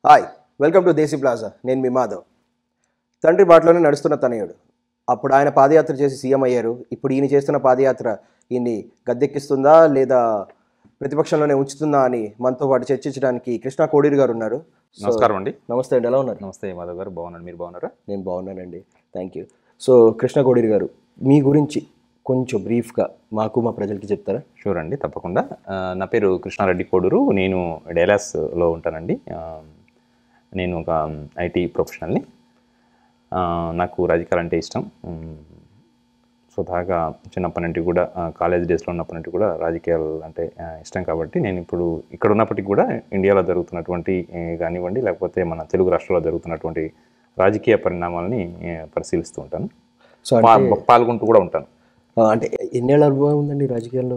Hi welcome to Desi Plaza నేను మీ మాధవ్ తండ్రి బాటలోనే నడుస్తున్న తనయుడు అప్పుడు ఆయన పాదయాత్ర చేసి సీఎం అయ్యారు ఇప్పుడు ఈయన చేస్తున్న పాదయాత్ర ఈయన్ని గద్దెక్కిస్తుందా లేదా ప్రతిపక్షంలోనే ఉంచుతుందా అని మనతో పాటు చర్చించడానికి కృష్ణా కోడీర్ గారు ఉన్నారు So, నమస్కారం అండి నమస్తే అండి ఎలా ఉన్నారు నమస్తే మాధవ్ గారు బాగున్నాను మీరు బాగున్నారా నేను బాగున్నానండి thank you so Krishna Kodiri garu మీ గురించి కొంచెం బ్రీఫ్గా మాకు మా ప్రజలకి చెప్తారా షూర్ అండి తప్పకుండా ఆ, నా పేరు కృష్ణారెడ్డి కోడూరు నేను డైలాస్లో ఉంటానండి ఆ, నేను ఒక ఐటీ ప్రొఫెషనల్ని ఆ, నాకు రాజకీయాలు అంటే ఇష్టం ఉమ్, స్వతహాగా చిన్నప్పటి నుండి కూడా ఆ, కాలేజ్ డేస్లో ఉన్నప్పటి నుండి కూడా రాజకీయాలు అంటే ఆ, ఇష్టం కాబట్టి నేను ఇప్పుడు ఇక్కడ ఉన్నప్పటికీ కూడా ఇండియాలో జరుగుతున్నటువంటి ఏ, కానివ్వండి లేకపోతే మన తెలుగు రాష్ట్రాల్లో జరుగుతున్నటువంటి రాజకీయ పరిణామాలని ఏ, పరిశీలిస్తూ ఉంటాను సో పా- పాల్గొంటూ కూడా ఉంటాను ఆ, అంటే ఎన్నేళ్ళ అనుభవం ఉందండి రాజకీయాల్లో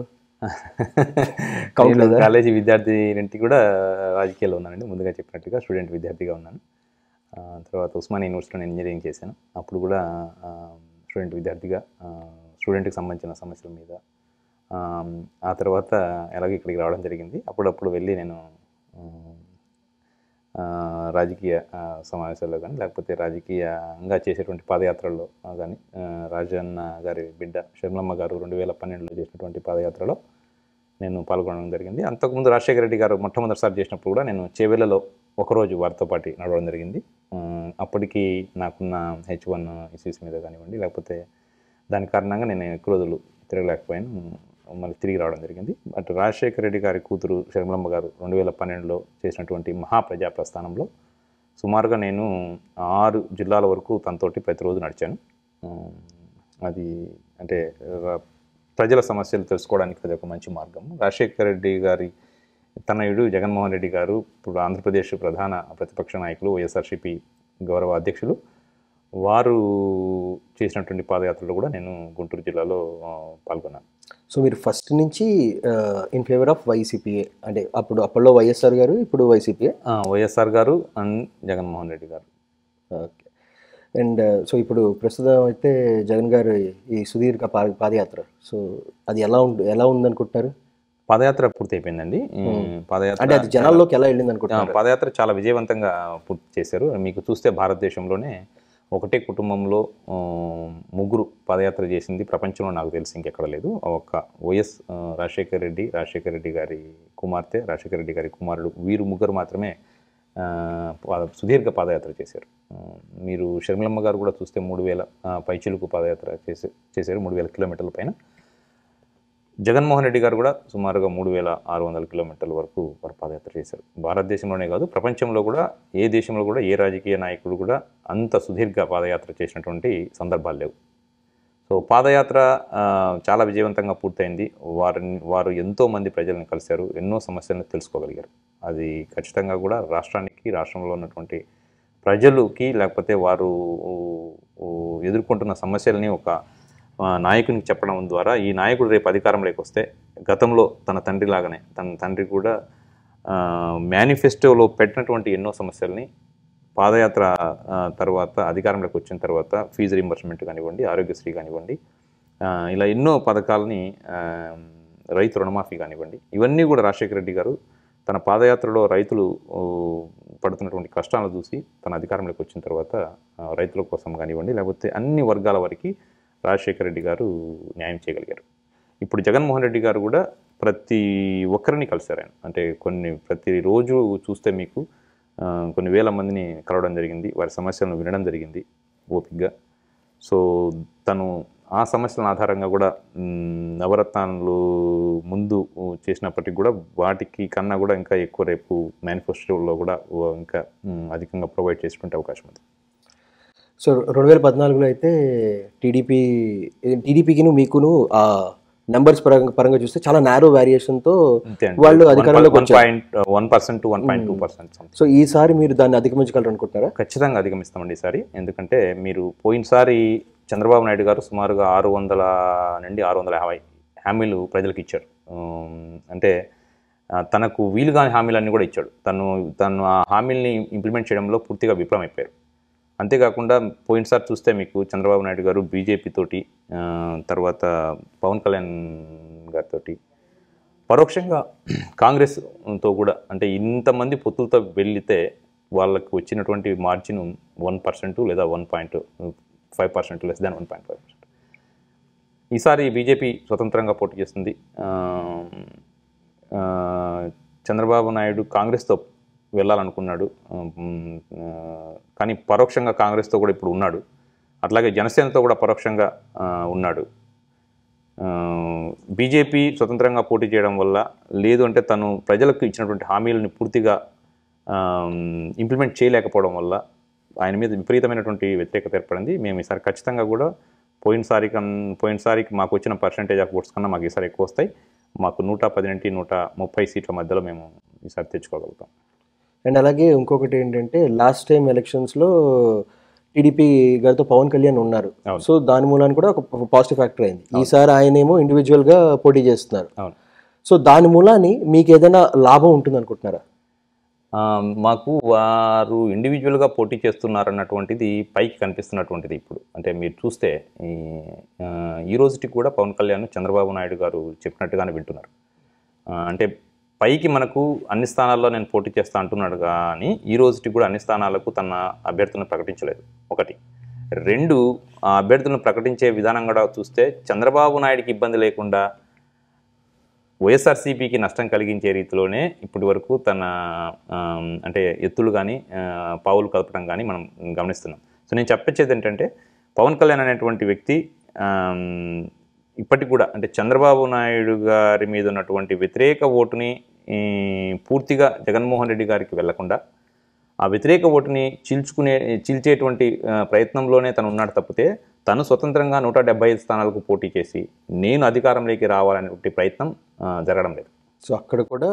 నేను కాలేజీ విద్యార్థి నుండి కూడా రాజకీయాల్లో ఉన్నానండి ముందుగా చెప్పినట్టుగా స్టూడెంట్ విద్యార్థిగా ఉన్నాను ఆ, తర్వాత ఉస్మానియా యూనివర్సిటీలో నేను ఇంజనీరింగ్ చేశాను అప్పుడు కూడా ఆ, స్టూడెంట్ విద్యార్థిగా ఆ, స్టూడెంట్కి సంబంధించిన సమస్యల మీద ఆ, ఆ తర్వాత ఎలాగో ఇక్కడికి రావడం జరిగింది అప్పుడప్పుడు వెళ్ళి నేను ఆ, రాజకీయ ఆ, సమావేశాల్లో కానీ లేకపోతే రాజకీయంగా చేసేటువంటి పాదయాత్రల్లో కానీ రాజన్న గారి బిడ్డ షర్మలమ్మ గారు రెండు వేల పన్నెండులో చేసినటువంటి పాదయాత్రలో నేను పాల్గొనడం జరిగింది అంతకుముందు రాజశేఖర రెడ్డి గారు మొట్టమొదటిసారి చేసినప్పుడు కూడా నేను చేవెళ్ళలో ఒకరోజు వారితో పాటు నడవడం జరిగింది ఆ, అప్పటికి నాకున్న హెచ్ వన్ ఇష్యూస్ మీద కానివ్వండి లేకపోతే దాని కారణంగా నేను ఎక్కువ రోజులు తిరగలేకపోయాను మళ్ళీ తిరిగి రావడం జరిగింది బట్ రాజశేఖర రెడ్డి గారి కూతురు శర్మలమ్మ గారు రెండు వేల పన్నెండులో చేసినటువంటి మహాప్రజా ప్రస్థానంలో సుమారుగా నేను ఆరు జిల్లాల వరకు తనతోటి ప్రతిరోజు నడిచాను ఉమ్, అది అంటే ర- ప్రజల సమస్యలు తెలుసుకోవడానికి అది ఒక మంచి మార్గం రాజశేఖర రెడ్డి గారి తనయుడు జగన్మోహన్ రెడ్డి గారు ఇప్పుడు ఆంధ్రప్రదేశ్ ప్రధాన ప్రతిపక్ష నాయకులు వైఎస్ఆర్సీపీ గౌరవ అధ్యక్షులు వారు చేసినటువంటి పాదయాత్రలో కూడా నేను గుంటూరు జిల్లాలో ఆ, పాల్గొన్నాను సో మీరు ఫస్ట్ నుంచి ఇన్ ఫేవర్ ఆఫ్ వైసీపీఏ అంటే అప్పుడు అప్పట్లో వైఎస్ఆర్ గారు ఇప్పుడు వైసీపీఏ ఆ, వైఎస్ఆర్ గారు అండ్ జగన్మోహన్ రెడ్డి గారు ఓకే అండ్ సో ఇప్పుడు ప్రస్తుతం అయితే జగన్ గారు ఈ సుదీర్ఘ పా పాదయాత్ర సో అది ఎలా ఉంది ఎలా ఉందనుకుంటున్నారు పాదయాత్ర పూర్తి అయిపోయిందండి ఈ పాదయాత్ర అంటే అది జనాల్లోకి ఎలా వెళ్ళింది ఆ, అనుకుంటున్నారు పాదయాత్ర చాలా విజయవంతంగా పూర్తి చేశారు మీకు చూస్తే భారతదేశంలోనే ఒకటే కుటుంబంలో ఆ, ముగ్గురు పాదయాత్ర చేసింది ప్రపంచంలో నాకు తెలిసి ఇంకెక్కడ లేదు ఒక వైఎస్ ఆ, రాజశేఖర్ రెడ్డి రాజశేఖర్ రెడ్డి గారి కుమార్తె రాజశేఖర్ రెడ్డి గారి కుమారుడు వీరు ముగ్గురు మాత్రమే ఆ, పాద- సుదీర్ఘ పాదయాత్ర చేశారు ఆ, మీరు షర్మిలమ్మ గారు కూడా చూస్తే మూడు వేల ఆ, పైచిలుకు పాదయాత్ర చేసే చేశారు మూడు వేల కిలోమీటర్ల పైన జగన్మోహన్ రెడ్డి గారు కూడా సుమారుగా మూడు వేల ఆరు వందల కిలోమీటర్ల వరకు వారు పాదయాత్ర చేశారు భారతదేశంలోనే కాదు ప్రపంచంలో కూడా ఏ దేశంలో కూడా ఏ రాజకీయ నాయకుడు కూడా అంత సుదీర్ఘ పాదయాత్ర చేసినటువంటి సందర్భాలు లేవు సో పాదయాత్ర ఆ, చాలా విజయవంతంగా పూర్తయింది వారిని వారు ఎంతో మంది ప్రజలను కలిశారు ఎన్నో సమస్యలను తెలుసుకోగలిగారు అది ఖచ్చితంగా కూడా రాష్ట్రానికి రాష్ట్రంలో ఉన్నటువంటి ప్రజలకి లేకపోతే వారు ఊ, ఊ, ఎదుర్కొంటున్న సమస్యల్ని ఒక ఆ, నాయకునికి చెప్పడం ద్వారా ఈ నాయకుడు రేపు అధికారంలోకి వస్తే గతంలో తన తండ్రి లాగానే తన తండ్రి కూడా మేనిఫెస్టోలో పెట్టినటువంటి ఎన్నో సమస్యల్ని పాదయాత్ర ఆ, తర్వాత అధికారంలోకి వచ్చిన తర్వాత ఫీజు రీంబర్స్మెంట్ కానివ్వండి ఆరోగ్యశ్రీ కానివ్వండి ఆ, ఇలా ఎన్నో పథకాలని ఆ, రైతు రుణమాఫీ కానివ్వండి ఇవన్నీ కూడా రాజశేఖర రెడ్డి గారు తన పాదయాత్రలో రైతులు ఊ, పడుతున్నటువంటి కష్టాలను చూసి తన అధికారంలోకి వచ్చిన తర్వాత ఆ, రైతుల కోసం కానివ్వండి లేకపోతే అన్ని వర్గాల వారికి రాజశేఖర రెడ్డి గారు న్యాయం చేయగలిగారు ఇప్పుడు జగన్మోహన్ రెడ్డి గారు కూడా ప్రతి ఒక్కరిని కలిశారు ఆయన అంటే కొన్ని ప్రతిరోజు చూస్తే మీకు ఆ, కొన్ని వేల మందిని కలవడం జరిగింది వారి సమస్యలను వినడం జరిగింది ఓపికగా సో తను ఆ సమస్యల ఆధారంగా కూడా మ్, నవరత్నాలు ముందు చేసినప్పటికీ కూడా వాటికి కన్నా కూడా ఇంకా ఎక్కువ రేపు మేనిఫెస్టోలో కూడా ఓ ఇంకా మ్, అధికంగా ప్రొవైడ్ చేసుకుంటే అవకాశం ఉంది సో రెండు వేల పద్నాలుగులో అయితే టీడీపీ టీడీపీకిను మీకును ఆ నెంబర్స్ పరంగా పరంగా చూస్తే చాలా నేరో వేరియేషన్తో వాళ్ళు అధికారంలోకి one point one percent to one point two percent so ఈసారి మీరు దాన్ని అధిగమించగలరు అనుకుంటున్నారా ఖచ్చితంగా అధిగమిస్తామండి ఈసారి ఎందుకంటే మీరు పోయినసారి చంద్రబాబు నాయుడు గారు సుమారుగా ఆరు వందల నుండి ఆరు వందల యాభై హామీలు ప్రజలకు ఇచ్చారు ఉమ్, అంటే ఆ, తనకు వీలు కాని హామీలన్నీ కూడా ఇచ్చాడు తను తను ఆ హామీల్ని ఇంప్లిమెంట్ చేయడంలో పూర్తిగా విఫలమైపోయారు అంతేకాకుండా పోయినసారి చూస్తే మీకు చంద్రబాబు నాయుడు గారు బీజేపీ తోటి ఆ, తర్వాత పవన్ కళ్యాణ్ గారితోటి పరోక్షంగా కాంగ్రెస్తో కూడా అంటే ఇంతమంది పొత్తులతో వెళితే వాళ్ళకి వచ్చినటువంటి మార్జిన్ వన్ పర్సెంట్ లేదా one point five percent less than one point five percent ఈసారి బీజేపీ స్వతంత్రంగా పోటీ చేస్తుంది ఆ, ఆ, చంద్రబాబు నాయుడు కాంగ్రెస్తో వెళ్ళాలనుకున్నాడు ఉమ్, ఆ, కానీ పరోక్షంగా కాంగ్రెస్తో కూడా ఇప్పుడు ఉన్నాడు అట్లాగే జనసేనతో కూడా పరోక్షంగా ఆ, ఉన్నాడు ఆ, బీజేపీ స్వతంత్రంగా పోటీ చేయడం వల్ల లేదు అంటే తను ప్రజలకు ఇచ్చినటువంటి హామీలను పూర్తిగా ఇంప్లిమెంట్ చేయలేకపోవడం వల్ల ఆయన మీద విపరీతమైనటువంటి వ్యతిరేకత ఏర్పడింది మేము ఈసారి ఖచ్చితంగా కూడా పోయినసారి కన్ పోయినసారికి మాకు వచ్చిన పర్సంటేజ్ ఆఫ్ ఓట్స్ కన్నా మాకు ఈసారి ఎక్కువ వస్తాయి మాకు నూట పదినెంటి నూట ముప్పై సీట్ల మధ్యలో మేము ఈసారి తెచ్చుకోగలుగుతాం అండ్ అలాగే ఇంకొకటి ఏంటంటే లాస్ట్ టైం ఎలక్షన్స్లో టీడీపీ గారితో పవన్ కళ్యాణ్ ఉన్నారు అవును. సో దాని మూలాన్ని కూడా ఒక పాజిటివ్ ఫ్యాక్టర్ అయింది ఈసారి ఆయనేమో ఇండివిజువల్గా పోటీ చేస్తున్నారు అవును సో దాని మూలాన్ని మీకు ఏదైనా లాభం ఉంటుంది అనుకుంటున్నారా ఆ, మాకు వారు ఇండివిజువల్గా పోటీ చేస్తున్నారన్నటువంటిది పైకి కనిపిస్తున్నటువంటిది ఇప్పుడు అంటే మీరు చూస్తే ఈ ఆ, ఈ రోజుకి కూడా పవన్ కళ్యాణ్ చంద్రబాబు నాయుడు గారు చెప్పినట్టుగానే వింటున్నారు ఆ, అంటే పైకి మనకు అన్ని స్థానాల్లో నేను పోటీ చేస్తా అంటున్నాడు కానీ ఈ రోజుకి కూడా అన్ని స్థానాలకు తన అభ్యర్థులను ప్రకటించలేదు ఒకటి రెండు ఆ అభ్యర్థులను ప్రకటించే విధానం కూడా చూస్తే చంద్రబాబు నాయుడికి ఇబ్బంది లేకుండా వైఎస్ఆర్సీపీకి నష్టం కలిగించే రీతిలోనే ఇప్పటి వరకు తన ఆమ్, అంటే ఎత్తులు కానీ పావులు కలపడం కానీ మనం గమనిస్తున్నాం సో నేను చెప్పొచ్చేది ఏంటంటే పవన్ కళ్యాణ్ అనేటువంటి వ్యక్తి ఆమ్, ఇప్పటికి కూడా అంటే చంద్రబాబు నాయుడు గారి మీద ఉన్నటువంటి వ్యతిరేక ఓటుని ఈ, పూర్తిగా జగన్మోహన్ రెడ్డి గారికి వెళ్లకుండా ఆ వ్యతిరేక ఓటుని చీల్చుకునే చీల్చేటువంటి ఆ, ప్రయత్నంలోనే తను ఉన్నాడు తప్పితే తను స్వతంత్రంగా నూట డెబ్బై ఐదు స్థానాలకు పోటీ చేసి నేను అధికారంలోకి రావాలనేటువంటి ప్రయత్నం ఆ, జరగడం లేదు సో అక్కడ కూడా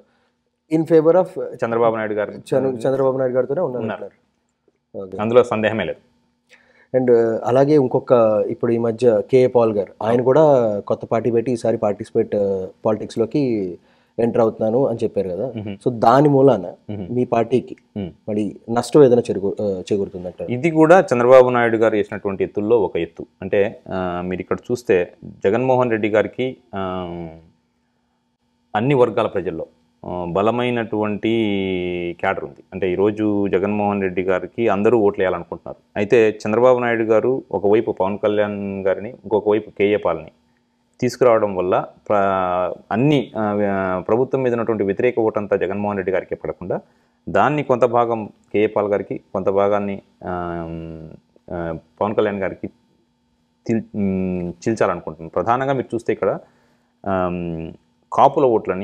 in favour of Chandrababu Naidu garu Chandrababu Naidu గారితోనే ఉన్నారు అంటారు. ఓకే అందులో సందేహమే లేదు అండ్ అలాగే ఇంకొక ఇప్పుడు ఈ మధ్య కేఏ పాల్ గారు ఆయన కూడా కొత్త పార్టీ పెట్టి ఈసారి పార్టిసిపేట్ పాలిటిక్స్లోకి ఎంటర్ అవుతున్నాను అని చెప్పారు కదా సో దాని మూలాన మీ పార్టీకి మ్మ్. మరి నష్టం ఏదైనా చెరుగు చేకూరుతుందంటారు ఇది కూడా చంద్రబాబు నాయుడు గారు వేసినటువంటి ఎత్తుల్లో ఒక ఎత్తు అంటే ఆ, మీరు ఇక్కడ చూస్తే జగన్మోహన్ రెడ్డి గారికి ఆ, అన్ని వర్గాల ప్రజల్లో ఆ, బలమైనటువంటి క్యాడర్ ఉంది అంటే ఈరోజు జగన్మోహన్ రెడ్డి గారికి అందరూ ఓట్లు వేయాలనుకుంటున్నారు అయితే చంద్రబాబు నాయుడు గారు ఒకవైపు పవన్ కళ్యాణ్ గారిని ఇంకొక వైపు కేఏ పాల్ని తీసుకురావడం వల్ల ప్ర- అన్ని ఆ, ఆ, ప్రభుత్వం మీద ఉన్నటువంటి వ్యతిరేక ఓటంతా జగన్మోహన్ రెడ్డి గారికి పడకుండా దాన్ని కొంత భాగం కేఏ పాల్ గారికి కొంత భాగాన్ని ఆ, ఆ, పవన్ కళ్యాణ్ గారికి చిల్ మ్, చీల్చాలనుకుంటున్నాను ప్రధానంగా మీరు చూస్తే ఇక్కడ ఆమ్, కాపుల ఓట్లని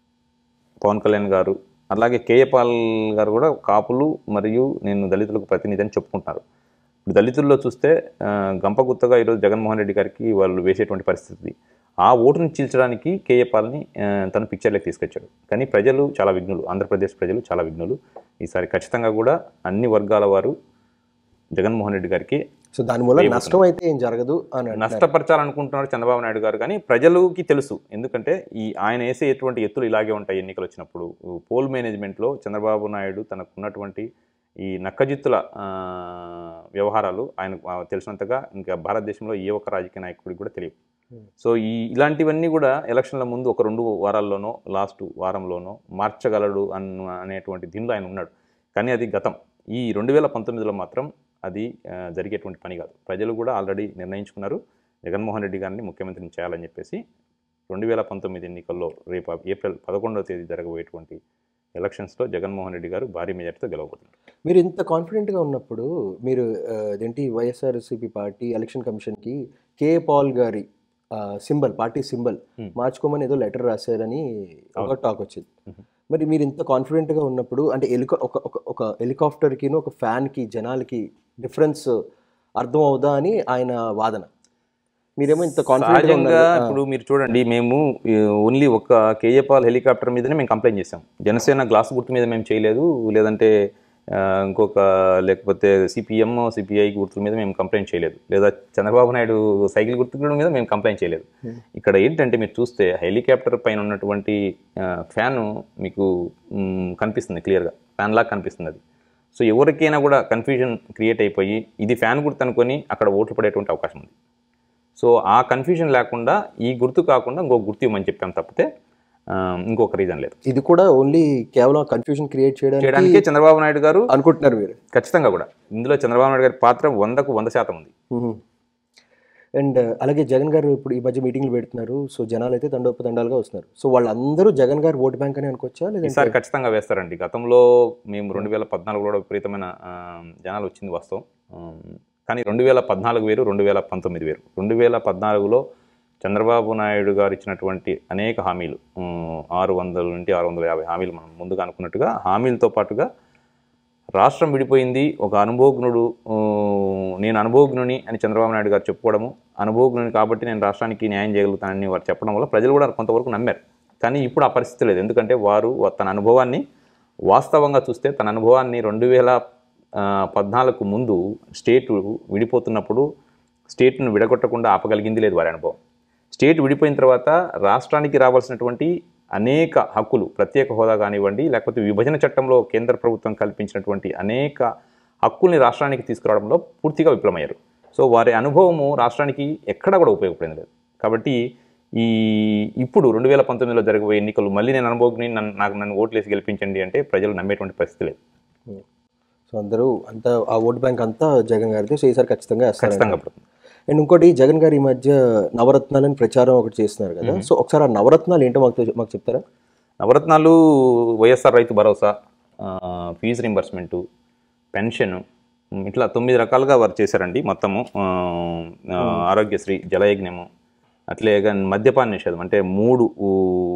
పవన్ కళ్యాణ్ గారు అలాగే కేఏ పాల్ గారు కూడా కాపులు మరియు నేను దళితులకు ప్రతినిధి అని చెప్పుకుంటున్నారు ఇప్పుడు దళితుల్లో చూస్తే ఆ, గంపగుత్తగా ఈరోజు జగన్మోహన్ రెడ్డి గారికి వాళ్ళు వేసేటువంటి పరిస్థితి ఆ ఓటును చీల్చడానికి కేఏ పాల్ని ఆ, తన పిక్చర్లోకి తీసుకొచ్చాడు కానీ ప్రజలు చాలా విఘ్నులు ఆంధ్రప్రదేశ్ ప్రజలు చాలా విఘ్నులు ఈసారి ఖచ్చితంగా కూడా అన్ని వర్గాల వారు జగన్మోహన్ రెడ్డి గారికి సో దాని మూలం నష్టం అయితే ఏం జరగదు అని అంటున్నారు. నష్టపరచాలనుకుంటున్నారు చంద్రబాబు నాయుడు గారు కానీ ప్రజలకి తెలుసు ఎందుకంటే ఈ ఆయన వేసేటువంటి ఎత్తులు ఇలాగే ఉంటాయి ఎన్నికలు వచ్చినప్పుడు పోల్ మేనేజ్మెంట్లో చంద్రబాబు నాయుడు తనకు ఉన్నటువంటి ఈ నక్కజిత్తుల ఆ, వ్యవహారాలు ఆయనకు ఆ, తెలిసినంతగా ఇంకా భారతదేశంలో ఏ ఒక్క రాజకీయ నాయకుడికి కూడా తెలియదు సో ఈ ఇలాంటివన్నీ కూడా ఎలక్షన్ల ముందు ఒక రెండు వారాల్లోనో లాస్ట్ వారంలోనో మార్చగలడు అన్న అనేటువంటి దీనిలో ఆయన ఉన్నాడు కానీ అది గతం ఈ రెండు వేల పంతొమ్మిదిలో మాత్రం అది ఆ, జరిగేటువంటి పని కాదు ప్రజలు కూడా ఆల్రెడీ నిర్ణయించుకున్నారు జగన్మోహన్ రెడ్డి గారిని ముఖ్యమంత్రిని చేయాలని చెప్పేసి రెండు వేల పంతొమ్మిది ఎన్నికల్లో రేపు ఏప్రిల్ పదకొండవ తేదీ జరగబోయేటువంటి ఎలక్షన్స్లో జగన్మోహన్ రెడ్డి గారు భారీ మెజార్టీతో గెలవబోతున్నారు మీరు ఇంత కాన్ఫిడెంట్గా ఉన్నప్పుడు మీరు ఆ, అదేంటి వైఎస్ఆర్సీపీ పార్టీ ఎలక్షన్ కమిషన్కి కే పాల్ గారి సింబల్ పార్టీ సింబల్ Hmm. మార్చుకోమని ఏదో లెటర్ రాశారని ఒక అవును. టాక్ వచ్చింది Mhm. మరి మీరు ఇంత కాన్ఫిడెంట్గా ఉన్నప్పుడు అంటే హెలికా ఒక ఒక ఒక హెలికాప్టర్కి ఒక ఫ్యాన్కి జనాలకి డిఫరెన్స్ అర్థం అవుదా అని ఆయన వాదన మీరేమో ఇంత కాన్ఫిడెంట్గా సహజంగా ఇప్పుడు మీరు చూడండి మేము ఓన్లీ ఒక కేఏపాల్ హెలికాప్టర్ మీదనే మేము కంప్లైంట్ చేసాం జనసేన గ్లాస్ గుర్తు మీద మేము చేయలేదు లేదంటే ఆ, ఇంకొక లేకపోతే సిపిఎం సిపిఐ గుర్తుల మీద మేము కంప్లైంట్ చేయలేదు లేదా చంద్రబాబు నాయుడు సైకిల్ గుర్తుల మీద మేము కంప్లైంట్ చేయలేదు ఇక్కడ ఏంటంటే మీరు చూస్తే హెలికాప్టర్ పైన ఉన్నటువంటి ఫ్యాన్ మీకు మ్, కనిపిస్తుంది క్లియర్గా ఫ్యాన్ లాగా కనిపిస్తుంది అది సో ఎవరికైనా కూడా కన్ఫ్యూజన్ క్రియేట్ అయిపోయి ఇది ఫ్యాన్ గుర్తు అనుకొని అక్కడ ఓట్లు పడేటువంటి అవకాశం ఉంది సో ఆ కన్ఫ్యూజన్ లేకుండా ఈ గుర్తు కాకుండా ఇంకో గుర్తు ఇవ్వమని చెప్పాం తప్పితే ఆ, ఇంకొక రీజన్ లేదు ఇది కూడా ఓన్లీ కేవలం కన్ఫ్యూజన్ క్రియేట్ చేయడానికి చేయడానికే చంద్రబాబు నాయుడు గారు అనుకుంటున్నారు మీరు ఖచ్చితంగా కూడా ఇందులో చంద్రబాబు నాయుడు గారి పాత్ర వందకు వంద శాతం ఉంది అండ్ అలాగే జగన్ గారు ఇప్పుడు ఈ మధ్య మీటింగ్లు పెడుతున్నారు సో జనాలు అయితే తండోపతండాలుగా వస్తున్నారు సో వాళ్ళందరూ జగన్ గారు ఓటు బ్యాంక్ అని అనుకోవచ్చా లేదంటే ఈసారి ఖచ్చితంగా వేస్తారండి గతంలో మేము రెండు వేల పద్నాలుగులో కూడా విపరీతమైన ఆ, జనాలు వచ్చింది వాస్తవం ఆ, కానీ రెండు వేల పద్నాలుగు వేరు రెండు వేల పంతొమ్మిది వేరు రెండు వేల పద్నాలుగులో చంద్రబాబు నాయుడు గారు ఇచ్చినటువంటి అనేక హామీలు ఉమ్, ఆరు వందల నుండి ఆరు వందల యాభై హామీలు మనం ముందుగా అనుకున్నట్టుగా హామీలతో పాటుగా రాష్ట్రం విడిపోయింది ఒక అనుభవజ్ఞుడు ఊ, నేను అనుభవజ్ఞుని అని చంద్రబాబు నాయుడు గారు చెప్పుకోవడము అనుభవజ్ఞుని కాబట్టి నేను రాష్ట్రానికి న్యాయం చేయగలుగుతానని వారు చెప్పడం వల్ల ప్రజలు కూడా కొంతవరకు నమ్మారు కానీ ఇప్పుడు ఆ పరిస్థితి లేదు ఎందుకంటే వారు తన అనుభవాన్ని వాస్తవంగా చూస్తే తన అనుభవాన్ని రెండు వేల ఆ, పద్నాలుగు ముందు స్టేట్ విడిపోతున్నప్పుడు స్టేట్ను విడగొట్టకుండా ఆపగలిగింది లేదు వారి అనుభవం స్టేట్ విడిపోయిన తర్వాత రాష్ట్రానికి రావాల్సినటువంటి అనేక హక్కులు ప్రత్యేక హోదా కానివ్వండి లేకపోతే విభజన చట్టంలో కేంద్ర ప్రభుత్వం కల్పించినటువంటి అనేక హక్కుల్ని రాష్ట్రానికి తీసుకురావడంలో పూర్తిగా విఫలమయ్యారు సో వారి అనుభవము రాష్ట్రానికి ఎక్కడా కూడా ఉపయోగపడింది లేదు కాబట్టి ఈ ఇప్పుడు రెండు వేల పంతొమ్మిదిలో జరగబోయే ఎన్నికలు మళ్ళీ నేను అనుభవజ్ఞని నన్ను నాకు నన్ను ఓట్లేసి గెలిపించండి అంటే ప్రజలు నమ్మేటువంటి పరిస్థితి లేదు సో అందరూ అంతా ఆ ఓటు బ్యాంక్ అంతా జగన్ గారిదే సో ఈసారి ఖచ్చితంగా వేస్తారు ఖచ్చితంగా పడుతుంది అండ్ ఇంకోటి జగన్ గారు ఈ మధ్య నవరత్నాలని ప్రచారం ఒకటి చేస్తున్నారు కదా సో ఒకసారి ఆ నవరత్నాలు ఏంటో మాకు తె- మాకు చెప్తారా నవరత్నాలు వైఎస్ఆర్ రైతు భరోసా ఆ, ఫీజు రింబర్స్మెంటు పెన్షన్ ఉమ్, ఇట్లా తొమ్మిది రకాలుగా వారు చేశారండి మొత్తము ఆ, ఆ, ఆరోగ్యశ్రీ జలయజ్ఞము అట్లే గా- మద్యపాన నిషేధం అంటే మూడు ఊ,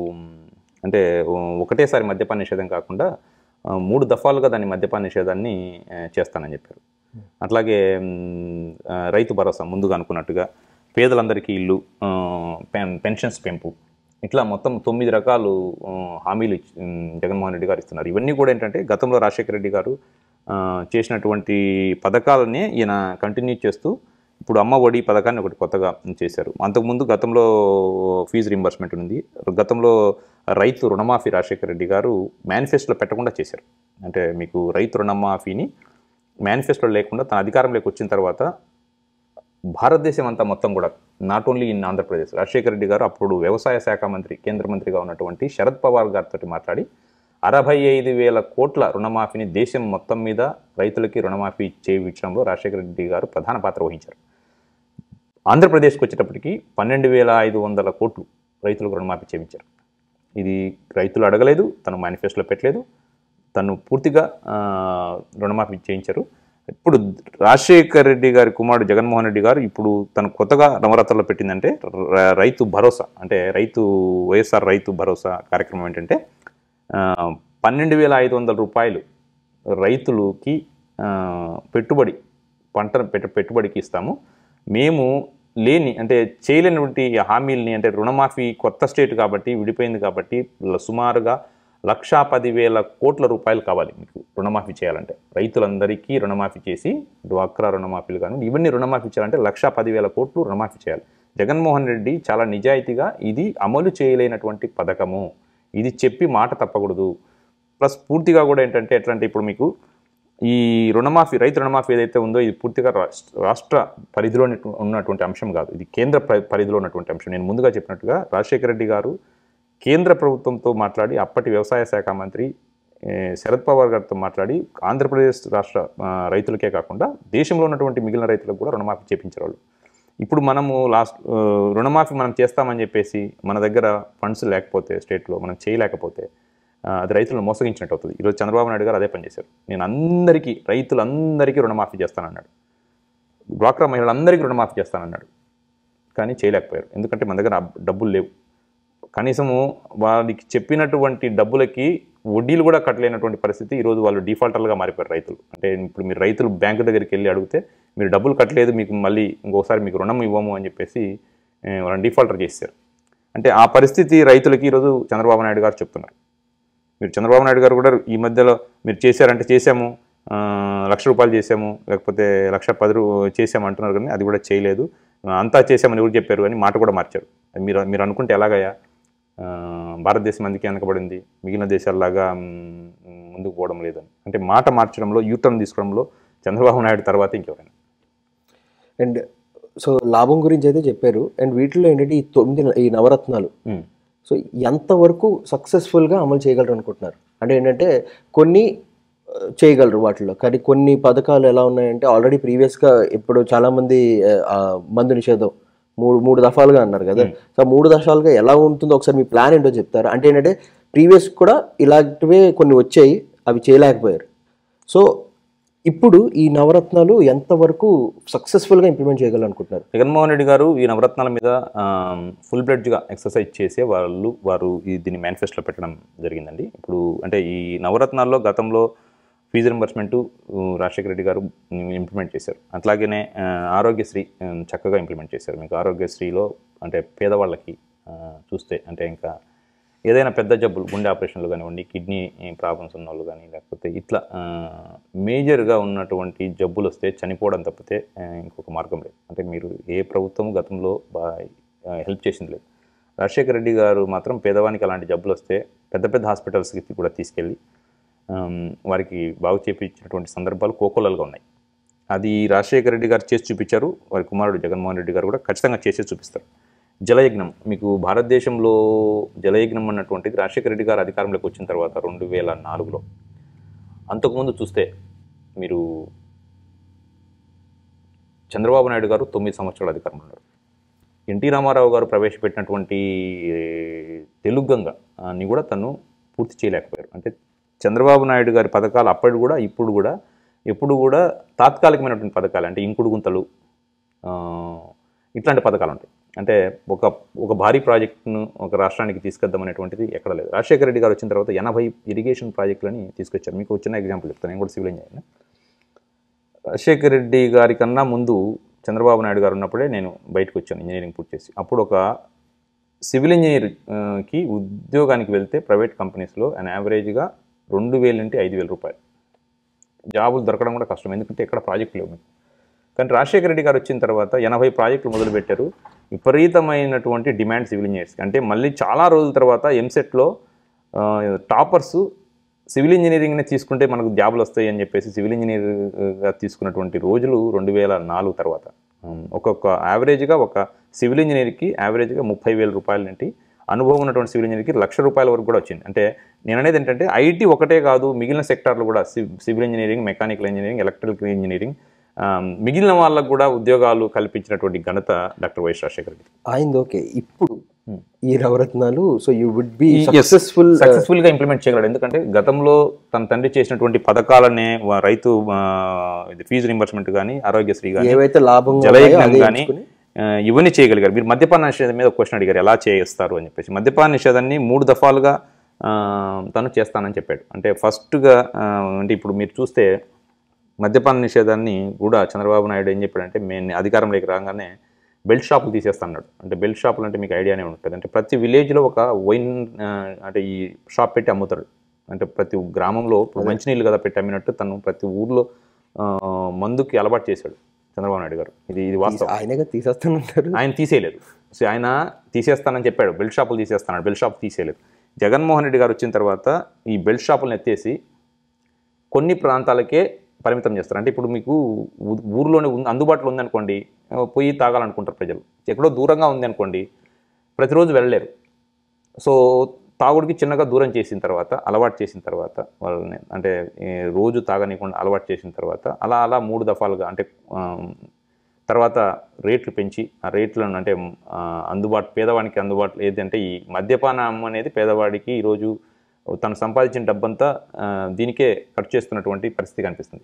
అంటే ఊ, ఒకటేసారి మద్యపాన నిషేధం కాకుండా ఆ, మూడు దఫాలుగా దాన్ని మద్యపాన నిషేధాన్ని ఆ, చేస్తానని చెప్పారు అట్లాగే ఉమ్, ఆ, రైతు భరోసా ముందుగా అనుకున్నట్టుగా పేదలందరికీ ఇల్లు ఆ, పెన్ పెన్షన్స్ పెంపు ఇట్లా మొత్తం తొమ్మిది రకాలు ఆ, హామీలు ఇచ్చి- ఉమ్, జగన్మోహన్ రెడ్డి గారు ఇస్తున్నారు ఇవన్నీ కూడా ఏంటంటే గతంలో రాజశేఖర రెడ్డి గారు ఆ, చేసినటువంటి పథకాలనే ఈయన కంటిన్యూ చేస్తూ ఇప్పుడు అమ్మ ఒడి పథకాన్ని ఒకటి కొత్తగా చేశారు అంతకుముందు గతంలో ఫీజు రింబర్స్మెంట్ ఉంది గతంలో రైతు రుణమాఫీ రాజశేఖర రెడ్డి గారు మేనిఫెస్టోలో పెట్టకుండా చేశారు అంటే మీకు రైతు రుణమాఫీని మేనిఫెస్టోలో లేకుండా తన అధికారంలోకి వచ్చిన తర్వాత భారతదేశం అంతా మొత్తం కూడా not only in Andhra Pradesh Rajasekhara Reddy garu అప్పుడు వ్యవసాయ శాఖ మంత్రి కేంద్ర మంత్రిగా ఉన్నటువంటి శరద్ పవార్ గారితో మాట్లాడి అరవై ఐదు వేల కోట్ల రుణమాఫీని దేశం మొత్తం మీద రైతులకి రుణమాఫీ చేయించడంలో రాజశేఖర రెడ్డి గారు ప్రధాన పాత్ర వహించారు ఆంధ్రప్రదేశ్కి వచ్చేటప్పటికి పన్నెండు వేల ఐదు వందల కోట్లు రైతులకు రుణమాఫీ చేయించారు ఇది రైతులు అడగలేదు తను మేనిఫెస్టోలో పెట్టలేదు తను పూర్తిగా ఆ, రుణమాఫీ చేయించారు ఇప్పుడు రాజశేఖర్ రెడ్డి గారి కుమారుడు జగన్మోహన్ రెడ్డి గారు ఇప్పుడు తను కొత్తగా నవరాత్రుల్లో పెట్టిందంటే ర- రైతు భరోసా అంటే రైతు వైఎస్ఆర్ రైతు భరోసా కార్యక్రమం ఏంటంటే ఆ, పన్నెండు వేల ఐదు వందల రూపాయలు రైతులకి ఆ, పెట్టుబడి పంట పెట్ట పెట్టుబడికి ఇస్తాము మేము లేని అంటే చేయలేనటువంటి హామీల్ని అంటే రుణమాఫీ కొత్త స్టేట్ కాబట్టి విడిపోయింది కాబట్టి ల- సుమారుగా లక్షా పదివేల కోట్ల రూపాయలు కావాలి మీకు రుణమాఫీ చేయాలంటే రైతులందరికీ రుణమాఫీ చేసి డ్వాక్రా రుణమాఫీలు కానీ ఇవన్నీ రుణమాఫీ చేయాలంటే లక్షా పదివేల కోట్లు రుణమాఫీ చేయాలి జగన్మోహన్ రెడ్డి చాలా నిజాయితీగా ఇది అమలు చేయలేనటువంటి పథకము ఇది చెప్పి మాట తప్పకూడదు ప్లస్ పూర్తిగా కూడా ఏంటంటే ఎట్లా అంటే ఇప్పుడు మీకు ఈ రుణమాఫీ రైతు రుణమాఫీ ఏదైతే ఉందో ఇది పూర్తిగా రాష్ట్ర రాష్ట్ర పరిధిలో ఉన్నటువంటి అంశం కాదు ఇది కేంద్ర ప- పరిధిలో ఉన్నటువంటి అంశం నేను ముందుగా చెప్పినట్టుగా రాజశేఖర రెడ్డి గారు కేంద్ర ప్రభుత్వంతో మాట్లాడి అప్పటి వ్యవసాయ శాఖ మంత్రి ఏ, శరద్ పవార్ గారితో మాట్లాడి ఆంధ్రప్రదేశ్ రాష్ట్ర ఆ, రైతులకే కాకుండా దేశంలో ఉన్నటువంటి మిగిలిన రైతులకు కూడా రుణమాఫీ చేపించారు వాళ్ళు ఇప్పుడు మనము లాస్ట్ ఆ, రుణమాఫీ మనం చేస్తామని చెప్పేసి మన దగ్గర ఫండ్స్ లేకపోతే స్టేట్లో మనం చేయలేకపోతే ఆ, అది రైతులను మోసగించినట్టు అవుతుంది ఈరోజు చంద్రబాబు నాయుడు గారు అదే పని చేశారు నేను అందరికీ రైతులందరికీ రుణమాఫీ చేస్తానన్నాడు డ్వాక్రా మహిళలందరికీ రుణమాఫీ చేస్తానన్నాడు కానీ చేయలేకపోయారు ఎందుకంటే మన దగ్గర ఆ డబ్బులు లేవు కనీసము వాళ్ళకి చెప్పినటువంటి డబ్బులకి వడ్డీలు కూడా కట్టలేనటువంటి పరిస్థితి ఈరోజు వాళ్ళు డిఫాల్టర్లుగా మారిపోయారు రైతులు అంటే ఇప్పుడు మీరు రైతులు బ్యాంకు దగ్గరికి వెళ్ళి అడిగితే మీరు డబ్బులు కట్టలేదు మీకు మళ్ళీ ఇంకోసారి మీకు రుణం ఇవ్వము అని చెప్పేసి ఏ, వాళ్ళని డిఫాల్టర్ చేశారు అంటే ఆ పరిస్థితి రైతులకి ఈరోజు చంద్రబాబు నాయుడు గారు చెప్తున్నారు మీరు చంద్రబాబు నాయుడు గారు కూడా ఈ మధ్యలో మీరు చేశారంటే చేశాము ఆ, లక్ష రూపాయలు చేశాము లేకపోతే లక్ష పది రూ చేశాము అంటున్నారు కానీ అది కూడా చేయలేదు ఆ, అంతా చేశామని ఎవరు చెప్పారు అని మాట కూడా మార్చారు అది మీరు మీరు అనుకుంటే ఎలాగయ్యా ఆ, భారతదేశం అందుకే వెనకబడింది మిగిలిన దేశాల్లాగా మ్, ముందుకు పోవడం లేదని అంటే మాట మార్చడంలో యూటర్న్ తీసుకోవడంలో చంద్రబాబు నాయుడు తర్వాత ఇంకెవరైనా అండ్ సో లాభం గురించి అయితే చెప్పారు అండ్ వీటిలో ఏంటంటే ఈ తొమ్మిది ఈ నవరత్నాలు ఉమ్. సో ఎంతవరకు సక్సెస్ఫుల్గా అమలు చేయగలరు అనుకుంటున్నారు అంటే ఏంటంటే కొన్ని ఆ, చేయగలరు వాటిలో కానీ కొన్ని పథకాలు ఎలా ఉన్నాయంటే ఆల్రెడీ ప్రీవియస్గా ఇప్పుడు చాలామంది ఆ, మందు నిషేధం మూడు మూడు దఫాలుగా అన్నారు కదా సో మూడు దఫాలుగా ఎలా ఉంటుందో ఒకసారి మీ ప్లాన్ ఏంటో చెప్తారా అంటే ఏంటంటే ప్రీవియస్ కూడా ఇలాంటివే కొన్ని వచ్చాయి అవి చేయలేకపోయారు సో ఇప్పుడు ఈ నవరత్నాలు ఎంతవరకు సక్సెస్ఫుల్గా ఇంప్లిమెంట్ చేయగలరు అనుకుంటున్నారు జగన్మోహన్ రెడ్డి గారు ఈ నవరత్నాల మీద ఫుల్ బ్లడ్జ్గా ఎక్సర్సైజ్ చేసే వాళ్ళు వారు ఈ దీన్ని మేనిఫెస్టోలో పెట్టడం జరిగిందండి ఇప్పుడు అంటే ఈ నవరత్నాల్లో గతంలో ఫీజు రింబర్స్మెంట్ రాజశేఖర రెడ్డి గారు ఇంప్లిమెంట్ చేశారు అట్లాగనే ఆ, ఆరోగ్యశ్రీ ఆ, చక్కగా ఇంప్లిమెంట్ చేశారు మీకు ఆరోగ్యశ్రీలో అంటే పేదవాళ్ళకి ఆ, చూస్తే అంటే ఇంకా ఏదైనా పెద్ద జబ్బులు గుండె ఆపరేషన్లు కానివ్వండి కిడ్నీ ప్రాబ్లమ్స్ ఉన్న వాళ్ళు కానీ లేకపోతే ఇట్లా ఆ, మేజర్గా ఉన్నటువంటి జబ్బులు వస్తే చనిపోవడం తప్పితే ఆ, ఇంకొక మార్గం లేదు అంటే మీరు ఏ ప్రభుత్వం గతంలో బాగా హెల్ప్ చేసింది లేదు రాజశేఖర రెడ్డి గారు మాత్రం పేదవానికి అలాంటి జబ్బులు వస్తే పెద్ద పెద్ద హాస్పిటల్స్కి కూడా తీసుకెళ్ళి ఆమ్, వారికి బాగు చేపించినటువంటి సందర్భాలు కోకొల్లలుగా ఉన్నాయి అది రాజశేఖర రెడ్డి గారు చేసి చూపించారు వారి కుమారుడు జగన్మోహన్ రెడ్డి గారు కూడా ఖచ్చితంగా చేసి చూపిస్తారు జలయజ్ఞం మీకు భారతదేశంలో జలయజ్ఞం అన్నటువంటిది రాజశేఖర రెడ్డి గారు అధికారంలోకి వచ్చిన తర్వాత రెండు వేల నాలుగులో అంతకుముందు చూస్తే మీరు చంద్రబాబు నాయుడు గారు తొమ్మిది సంవత్సరాలు అధికారంలో ఉన్నారు ఎన్టీ రామారావు గారు ప్రవేశపెట్టినటువంటి ఏ, తెలుగు గంగ అని కూడా తను పూర్తి చేయలేకపోయారు అంటే చంద్రబాబు నాయుడు గారి పథకాలు అప్పటి కూడా ఇప్పుడు కూడా ఎప్పుడు కూడా తాత్కాలికమైనటువంటి పథకాలు అంటే ఇంకుడు గుంతలు ఆ, ఇట్లాంటి పథకాలు ఉంటాయి అంటే ఒక ఒక భారీ ప్రాజెక్టును ఒక రాష్ట్రానికి తీసుకొద్దాం అనేటువంటిది ఎక్కడ లేదు రాజశేఖర రెడ్డి గారు వచ్చిన తర్వాత ఎనభై ఇరిగేషన్ ప్రాజెక్టులని తీసుకొచ్చారు మీకు వచ్చిన ఎగ్జాంపుల్ చెప్తాను నేను కూడా సివిల్ ఇంజనీర్ రాజశేఖర రెడ్డి గారి కన్నా ముందు చంద్రబాబు నాయుడు గారు ఉన్నప్పుడే నేను బయటకు వచ్చాను ఇంజనీరింగ్ పూర్తి చేసి అప్పుడు ఒక సివిల్ ఇంజనీర్ ఆ, కి ఉద్యోగానికి వెళ్తే ప్రైవేట్ కంపెనీస్లో అండ్ యావరేజ్గా రెండు వేలు నుండి ఐదు వేల రూపాయలు జాబులు దొరకడం కూడా కష్టం ఎందుకంటే ఎక్కడ ప్రాజెక్టులు లేవు మీకు కానీ రాజశేఖర రెడ్డి గారు వచ్చిన తర్వాత ఎనభై ప్రాజెక్టులు మొదలుపెట్టారు విపరీతమైనటువంటి డిమాండ్ సివిల్ ఇంజనీర్స్కి అంటే మళ్ళీ చాలా రోజుల తర్వాత ఎంసెట్లో టాపర్స్ సివిల్ ఇంజనీరింగ్ని తీసుకుంటే మనకు జాబులు వస్తాయి అని చెప్పేసి సివిల్ ఇంజనీర్గా తీసుకున్నటువంటి రోజులు రెండు వేల నాలుగు తర్వాత ఉమ్, ఒక్కొక్క యావరేజ్గా ఒక సివిల్ ఇంజనీర్కి యావరేజ్గా ముప్పై వేల రూపాయల నుండి అనుభవం ఉన్నటువంటి సివిల్ ఇంజనీర్కి లక్ష రూపాయల వరకు కూడా వచ్చింది అంటే నేను అనేది ఏంటంటే ఐటీ ఒకటే కాదు మిగిలిన సెక్టార్లు కూడా సి- civil engineering mechanical engineering electrical engineering ఆ, మిగిలిన వాళ్ళకు కూడా ఉద్యోగాలు కల్పించినటువంటి ఘనత డాక్టర్ వైఎస్ రాజశేఖర రెడ్డి అయింది ఓకే ఇప్పుడు ఈ Navaratnalu so you would be Yes. Successful successful గా ఇంప్లిమెంట్ చేయగలడు ఎందుకంటే గతంలో తన తండ్రి చేసినటువంటి పథకాలనే వా- రైతు ఆ, ఇది ఫీజు రింబర్స్మెంట్ కానీ ఆరోగ్యశ్రీ కానీ ఏవైతే లాభంగా జలయజ్ఞం ఉన్నాయో అదే కానీ ఎంచుకుని ఇవన్నీ చేయగలిగారు మీరు మద్యపాన నిషేధం మీద క్వశ్చన్ అడిగారు ఎలా చేస్తారు అని చెప్పేసి మద్యపాన నిషేధాన్ని మూడు దఫాలుగా ఆ, తను చేస్తానని చెప్పాడు అంటే ఫస్ట్గా అంటే ఇప్పుడు మీరు చూస్తే మద్యపాన నిషేధాన్ని కూడా చంద్రబాబు నాయుడు ఏం చెప్పాడంటే మేము అధికారంలోకి రాగానే బెల్ట్ షాపులు తీసేస్తాడు అంటే బెల్ట్ షాపులు అంటే మీకు ఐడియానే ఉంటుంది అంటే ప్రతి విలేజ్లో ఒక వైన్ ఆ, అంటే ఈ షాప్ పెట్టి అమ్ముతాడు అంటే ప్రతి గ్రామంలో ఇప్పుడు మంచినీళ్ళు కదా పెట్టి అమ్మినట్టు తను ప్రతి ఊర్లో ఆ, మందుకి అలవాటు చేశాడు చంద్రబాబు నాయుడు గారు ఇది ఇది వాస్తవం ఆయనగా తీసేస్తానంటారు ఆయన తీసేయలేదు సో ఆయన తీసేస్తానని చెప్పాడు బెల్ట్ షాపులు తీసేస్తాను బెల్ట్ షాప్ తీసేయలేదు జగన్మోహన్ రెడ్డి గారు వచ్చిన తర్వాత ఈ బెల్ట్ షాపులను ఎత్తేసి కొన్ని ప్రాంతాలకే పరిమితం చేస్తారు అంటే ఇప్పుడు మీకు ఊ- ఊర్లోనే ఉంది అందుబాటులో ఉందనుకోండి ఆ, పోయి తాగాలనుకుంటారు ప్రజలు ఎక్కడో దూరంగా ఉంది అనుకోండి ప్రతిరోజు వెళ్ళలేరు సో తాగుడికి చిన్నగా దూరం చేసిన తర్వాత అలవాటు చేసిన తర్వాత వాళ్ళని అంటే ఈ రోజు తాగనీయకుండా అలవాటు చేసిన తర్వాత అలా అలా మూడు దఫాలుగా అంటే ఆ, తర్వాత రేట్లు పెంచి ఆ రేట్లను అంటే ఆ, అందుబాటు పేదవానికి అందుబాటులో ఏదంటే ఈ మద్యపానం అనేది పేదవాడికి ఈరోజు తను సంపాదించిన డబ్బంతా ఆ, దీనికే ఖర్చు చేస్తున్నటువంటి పరిస్థితి కనిపిస్తుంది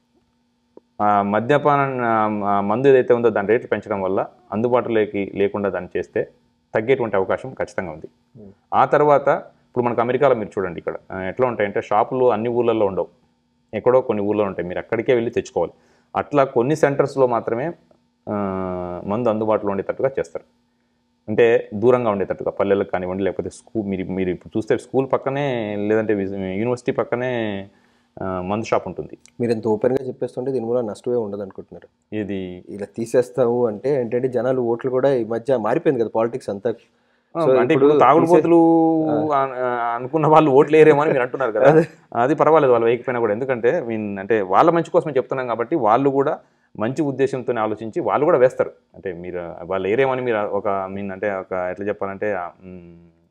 ఆ మద్యపాన ఆ మందు ఏదైతే ఉందో దాని రేట్లు పెంచడం వల్ల అందుబాటులోకి లేకుండా దాన్ని చేస్తే తగ్గేటువంటి అవకాశం ఖచ్చితంగా ఉంది ఆ తర్వాత ఇప్పుడు మనకు అమెరికాలో మీరు చూడండి ఇక్కడ ఆ, ఎట్లా ఉంటాయంటే షాపులు అన్ని ఊర్లలో ఉండవు ఎక్కడో కొన్ని ఊర్లో ఉంటాయి మీరు అక్కడికే వెళ్ళి తెచ్చుకోవాలి అట్లా కొన్ని సెంటర్స్లో మాత్రమే ఆ, మందు అందుబాటులో ఉండేటట్టుగా చేస్తారు అంటే దూరంగా ఉండేటట్టుగా పల్లెలకు కానివ్వండి లేకపోతే స్కూల్ మీరు మీరు ఇప్పుడు చూస్తే స్కూల్ పక్కనే లేదంటే విజ్- యూనివర్సిటీ పక్కనే ఆ, మందు షాప్ ఉంటుంది మీరు ఎంత ఓపెన్గా చెప్పేస్తుంటే దీని వల్ల నష్టమే ఉండదు అనుకుంటున్నారు ఇది ఇలా తీసేస్తాము అంటే ఏంటంటే జనాలు ఓట్లు కూడా ఈ మధ్య మారిపోయింది కదా పాలిటిక్స్ అంతా ఆ, సో అంటే ఇప్పుడు ఇప్పుడు తాగుడుపోతులు అన్- ఆ, అనుకున్న వాళ్ళు ఓట్లు వేయరేమో అని మీరు అంటున్నారు కదా అది పర్వాలేదు వాళ్ళు వేయకపోయినా కూడా ఎందుకంటే మీన్ అంటే వాళ్ళ మంచి కోసమే చెప్తున్నాం కాబట్టి వాళ్ళు కూడా మంచి ఉద్దేశంతో ఆలోచించి వాళ్ళు కూడా వేస్తారు అంటే మీరు వాళ్ళు ఏరేమని మీరు ఒక మీన్ అంటే ఒక ఎట్లా చెప్పాలంటే ఆ, మ్,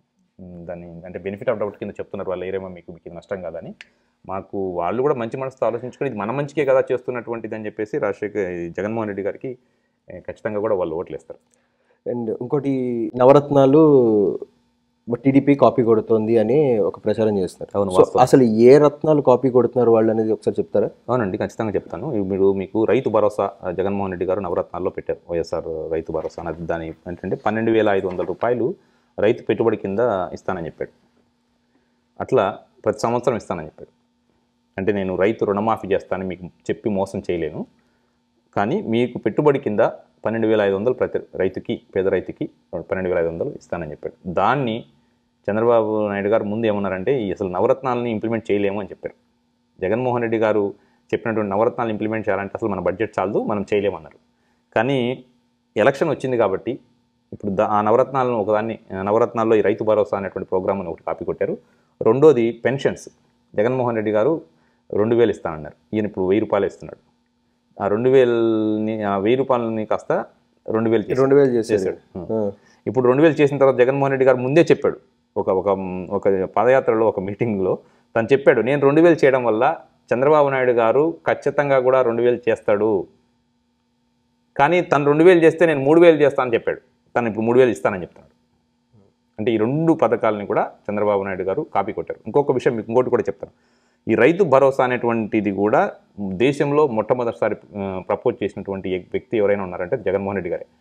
మ్, దాన్ని అంటే బెనిఫిట్ ఆఫ్ డౌట్ కింద చెప్తున్నారు వాళ్ళు ఏరేమో మీకు మీకు ఇది నష్టం కాదని మాకు వాళ్ళు కూడా మంచి మనసుతో ఆలోచించుకొని ఇది మన మంచికే కదా చేస్తున్నటువంటిది అని చెప్పేసి రాజశేఖర్ ఈ జగన్మోహన్ రెడ్డి గారికి ఏ, ఖచ్చితంగా కూడా వాళ్ళు ఓట్లు వేస్తారు అండ్ ఇంకోటి నవరత్నాలు టీడీపీ కాపీ కొడుతోంది అని ఒక ప్రచారం చేస్తున్నారు అవును, సో అసలు ఏ రత్నాలు కాపీ కొడుతున్నారు వాళ్ళు అనేది ఒకసారి చెప్తారా అవునండి ఖచ్చితంగా చెప్తాను ఇవి మీరు మీకు రైతు భరోసా ఆ, జగన్మోహన్ రెడ్డి గారు నవరత్నాల్లో పెట్టారు వైఎస్ఆర్ రైతు భరోసా అనేది దాని ఏంటంటే పన్నెండు వేల ఐదు వందల రూపాయలు రైతు పెట్టుబడి కింద ఇస్తానని చెప్పాడు అట్లా ప్రతి సంవత్సరం ఇస్తానని చెప్పాడు అంటే నేను రైతు రుణమాఫీ చేస్తానని మీకు చెప్పి మోసం చేయలేను కానీ మీకు పెట్టుబడి కింద పన్నెండు వేల ఐదు వందలు ప్రతి రైతుకి పేద రైతుకి పన్నెండు వేల ఐదు వందలు ఇస్తానని చెప్పాడు దాన్ని చంద్రబాబు నాయుడు గారు ముందు ఏమన్నారంటే ఈ అసలు నవరత్నాలని ఇంప్లిమెంట్ చేయలేము అని చెప్పారు జగన్మోహన్ రెడ్డి గారు చెప్పినటువంటి నవరత్నాలు ఇంప్లిమెంట్ చేయాలంటే అసలు మన బడ్జెట్ చాలదు మనం చేయలేమన్నారు కానీ ఎలక్షన్ వచ్చింది కాబట్టి ఇప్పుడు దా ఆ నవరత్నాలను ఒకదాన్ని ఆ నవరత్నాల్లో ఈ రైతు భరోసా అనేటువంటి ప్రోగ్రామ్ని ఒకటి కాపీ కొట్టారు రెండోది పెన్షన్స్ జగన్మోహన్ రెడ్డి గారు రెండు వేలు ఇస్తానన్నారు ఈయన ఇప్పుడు వెయ్యి రూపాయలు ఇస్తున్నాడు ఆ రెండు వేలని ఆ వెయ్యి రూపాయలని కాస్త రెండు వేలు చేశారు. రెండు వేలు చేశారు చేశాడు ఇప్పుడు రెండు వేలు చేసిన తర్వాత జగన్మోహన్ రెడ్డి గారు ముందే చెప్పాడు ఒక ఒక ఒక పాదయాత్రలో ఒక మీటింగ్లో తను చెప్పాడు నేను రెండు వేలు చేయడం వల్ల చంద్రబాబు నాయుడు గారు ఖచ్చితంగా కూడా రెండు వేలు చేస్తాడు కానీ తను రెండు వేలు చేస్తే నేను మూడు వేలు చేస్తానని చెప్పాడు తను ఇప్పుడు మూడు వేలు ఇస్తానని చెప్తున్నాడు అంటే ఈ రెండు పథకాలని కూడా చంద్రబాబు నాయుడు గారు కాపీ కొట్టారు ఇంకొక విషయం మీకు ఇంకోటి కూడా చెప్తాను ఈ రైతు భరోసా అనేటువంటిది కూడా దేశంలో మొట్టమొదటిసారి ప్రపోజ్ చేసినటువంటి వ్యక్తి ఎవరైనా ఉన్నారంటే జగన్మోహన్ రెడ్డి గారే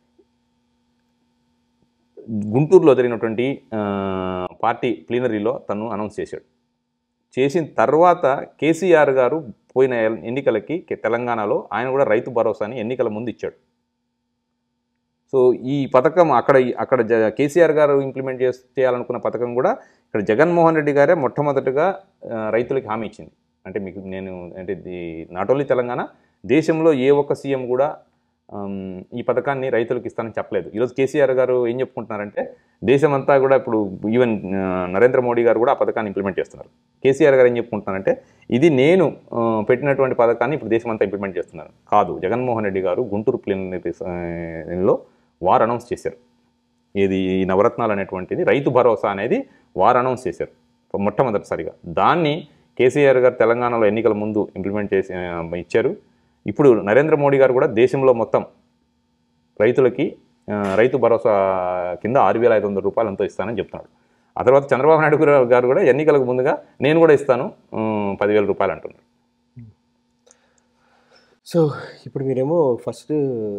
గుంటూరులో జరిగినటువంటి ఆ, పార్టీ ప్లీనరీలో తను అనౌన్స్ చేశాడు చేసిన తర్వాత కేసీఆర్ గారు పోయిన ఎల్- ఎన్నికలకి కె- తెలంగాణలో ఆయన కూడా రైతు భరోసాని ఎన్నికల ముందు ఇచ్చాడు సో ఈ పథకం అక్కడ అక్కడ జ కేసీఆర్ గారు ఇంప్లిమెంట్ చేస్ చేయాలనుకున్న పథకం కూడా ఇక్కడ జగన్మోహన్ రెడ్డి గారే మొట్టమొదటిగా ఆ, రైతులకి హామీ ఇచ్చింది అంటే మీకు నేను అంటే నాట్ ఓన్లీ తెలంగాణ దేశంలో ఏ ఒక్క సీఎం కూడా ఆమ్, ఈ పథకాన్ని రైతులకు ఇస్తానని చెప్పలేదు ఈరోజు కేసీఆర్ గారు ఏం చెప్పుకుంటున్నారంటే దేశమంతా కూడా ఇప్పుడు ఈవెన్ ఆ, నరేంద్ర మోడీ గారు కూడా ఆ పథకాన్ని ఇంప్లిమెంట్ చేస్తున్నారు కేసీఆర్ గారు ఏం చెప్పుకుంటున్నారంటే ఇది నేను ఆ, పెట్టినటువంటి పథకాన్ని ఇప్పుడు దేశమంతా ఇంప్లిమెంట్ చేస్తున్నారు కాదు జగన్మోహన్ రెడ్డి గారు గుంటూరు ప్లేన్లో వారు అనౌన్స్ చేశారు ఇది ఈ నవరత్నాలు అనేటువంటిది రైతు భరోసా అనేది వారు అనౌన్స్ చేశారు మొట్టమొదటిసారిగా దాన్ని కేసీఆర్ గారు తెలంగాణలో ఎన్నికల ముందు ఇంప్లిమెంట్ చేసి ఆ, ఇచ్చారు ఇప్పుడు నరేంద్ర మోడీ గారు కూడా దేశంలో మొత్తం రైతులకి ఆ, రైతు భరోసా కింద ఆరు వేల ఐదు వందల రూపాయలు ఎంతో ఇస్తానని చెప్తున్నాడు ఆ తర్వాత చంద్రబాబు నాయుడు గారు- గారు కూడా ఎన్నికలకు ముందుగా నేను కూడా ఇస్తాను ఉమ్, పదివేల రూపాయలు అంటున్నారు సో ఇప్పుడు మీరేమో ఫస్ట్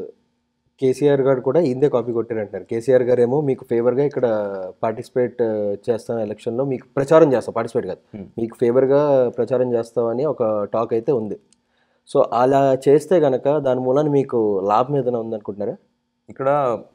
కేసీఆర్ గారు కూడా ఇందే కాపీ కొట్టారంటున్నారు కేసీఆర్ గారు ఏమో మీకు ఫేవర్గా ఇక్కడ పార్టిసిపేట్ చేస్తాను ఎలక్షన్లో మీకు ప్రచారం చేస్తాం పార్టిసిపేట్ కాదు Hmm. మీకు ఫేవర్గా ప్రచారం చేస్తామని ఒక టాక్ అయితే ఉంది సో అలా చేస్తే గనక దాని మూలాన మీకు లాభం ఏదైనా ఉందనుకుంటున్నారా ఇక్కడ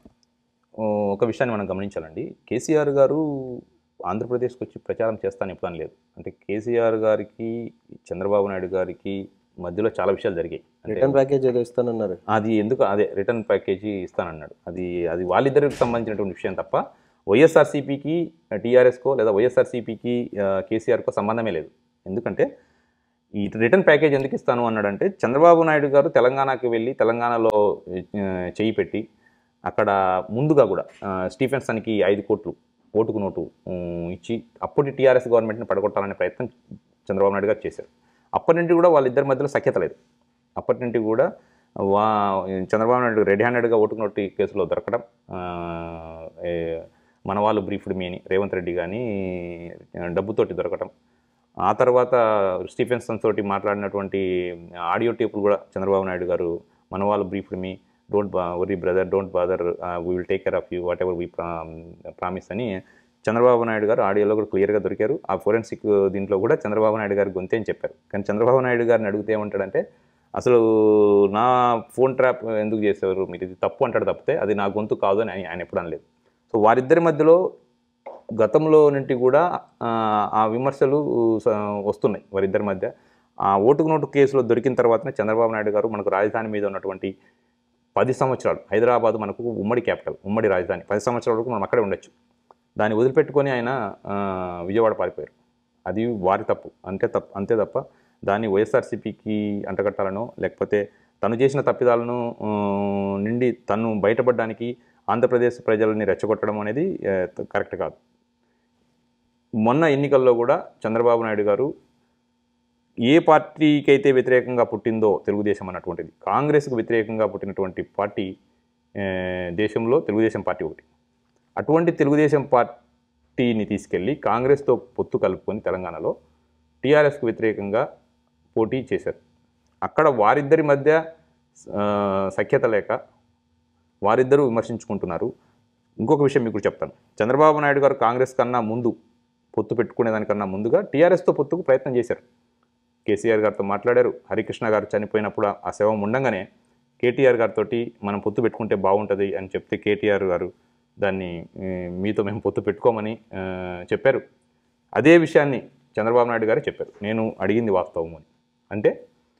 ఆ, ఒక విషయాన్ని మనం గమనించాలండి కేసీఆర్ గారు ఆంధ్రప్రదేశ్కి వచ్చి ప్రచారం చేస్తాను ఎప్పుడు అనలేదు అంటే కేసీఆర్ గారికి చంద్రబాబు నాయుడు గారికి మధ్యలో చాలా విషయాలు జరిగాయి అంటే రిటర్న్ ప్యాకేజ్ ఏదో ఇస్తానన్నారు అది ఎందుకు అదే రిటర్న్ ప్యాకేజీ ఇస్తానన్నాడు అది అది వాళ్ళిద్దరికి సంబంధించినటువంటి విషయం తప్ప వైఎస్ఆర్సీపీకి టీఆర్ఎస్కో లేదా వైఎస్ఆర్సీపీకి కేసీఆర్కో సంబంధమే లేదు ఎందుకంటే ఈ రిటర్న్ ప్యాకేజ్ ఎందుకు ఇస్తాను అన్నాడంటే చంద్రబాబు నాయుడు గారు తెలంగాణకి వెళ్ళి తెలంగాణలో ఆ, చేయి పెట్టి అక్కడ ముందుగా కూడా ఆ, స్టీఫెన్సన్కి ఐదు కోట్లు ఓటుకు నోటు ఉమ్, ఇచ్చి అప్పటి టీఆర్ఎస్ గవర్నమెంట్ని పడగొట్టాలనే ప్రయత్నం చంద్రబాబు నాయుడు గారు చేశారు అప్పటి నుండి కూడా వాళ్ళిద్దరి మధ్యలో సఖ్యత లేదు అప్పటి నుండి కూడా వా చంద్రబాబు నాయుడు రెడ్ హ్యాండెడ్గా ఓటుకు నోటు కేసులో దొరకడం ఆ, ఏ, మన వాళ్ళు బ్రీఫ్డ్ మీ అని రేవంత్ రెడ్డి కానీ డబ్బుతోటి దొరకటం ఆ తర్వాత స్టీఫెన్సన్ తోటి మాట్లాడినటువంటి ఆడియో టేపులు కూడా చంద్రబాబు నాయుడు గారు మన వాళ్ళు బ్రీఫ్డ్ మీ డోంట్ బా worry brother don't bother we will take care of you whatever we promise అని చంద్రబాబు నాయుడు గారు ఆడియోలో కూడా క్లియర్గా దొరికారు ఆ ఫోరెన్సిక్ దీంట్లో కూడా చంద్రబాబు నాయుడు గారి గొంతే అని చెప్పారు కానీ చంద్రబాబు నాయుడు గారిని అడిగితే ఏమంటాడంటే అసలు నా ఫోన్ ట్రాప్ ఎందుకు చేసేవారు మీరు ఇది తప్పు అంటాడు తప్పితే అది నా గొంతు కాదు అని ఆయన- ఆయన ఎప్పుడు అనలేదు సో వారిద్దరి మధ్యలో గతంలో నుండి కూడా ఆ, ఆ విమర్శలు స- వస్తున్నాయి వారిద్దరి మధ్య ఆ ఓటుకు నోటు కేసులో దొరికిన తర్వాతనే చంద్రబాబు నాయుడు గారు మనకు రాజధాని మీద ఉన్నటువంటి పది సంవత్సరాలు హైదరాబాద్ మనకు ఉమ్మడి క్యాపిటల్ ఉమ్మడి రాజధాని పది సంవత్సరాల వరకు మనం అక్కడే ఉండొచ్చు దాన్ని వదిలిపెట్టుకొని ఆయన ఆ, విజయవాడ పారిపోయారు అది వారి తప్పు అంతే తప్ప అంతే తప్ప దాన్ని వైఎస్ఆర్సీపీకి అంటగట్టాలనో లేకపోతే తను చేసిన తప్పిదాలను ఆ, నుండి తను బయటపడడానికి ఆంధ్రప్రదేశ్ ప్రజలని రెచ్చగొట్టడం అనేది ఆ, కరెక్ట్ కాదు మొన్న ఎన్నికల్లో కూడా చంద్రబాబు నాయుడు గారు ఏ పార్టీకి అయితే వ్యతిరేకంగా పుట్టిందో తెలుగుదేశం అన్నటువంటిది కాంగ్రెస్కు వ్యతిరేకంగా పుట్టినటువంటి పార్టీ ఏ, దేశంలో తెలుగుదేశం పార్టీ ఒకటి అటువంటి తెలుగుదేశం పార్టీని తీసుకెళ్ళి కాంగ్రెస్తో పొత్తు కలుపుకొని తెలంగాణలో టీఆర్ఎస్కు వ్యతిరేకంగా పోటీ చేశారు అక్కడ వారిద్దరి మధ్య ఆ, సఖ్యత లేక వారిద్దరూ విమర్శించుకుంటున్నారు ఇంకొక విషయం మీకు చెప్తాను చంద్రబాబు నాయుడు గారు కాంగ్రెస్ కన్నా ముందు పొత్తు పెట్టుకునే దానికన్నా ముందుగా టీఆర్ఎస్తో పొత్తుకు ప్రయత్నం చేశారు కేసీఆర్ గారితో మాట్లాడారు హరికృష్ణ గారు చనిపోయినప్పుడు ఆ శవం ఉండంగానే కేటీఆర్ గారితో మనం పొత్తు పెట్టుకుంటే బాగుంటుంది అని చెప్తే కేటీఆర్ గారు దాన్ని ఏ, మీతో మేము పొత్తు పెట్టుకోమని ఆ, చెప్పారు అదే విషయాన్ని చంద్రబాబు నాయుడు గారే చెప్పారు నేను అడిగింది వాస్తవం అని అంటే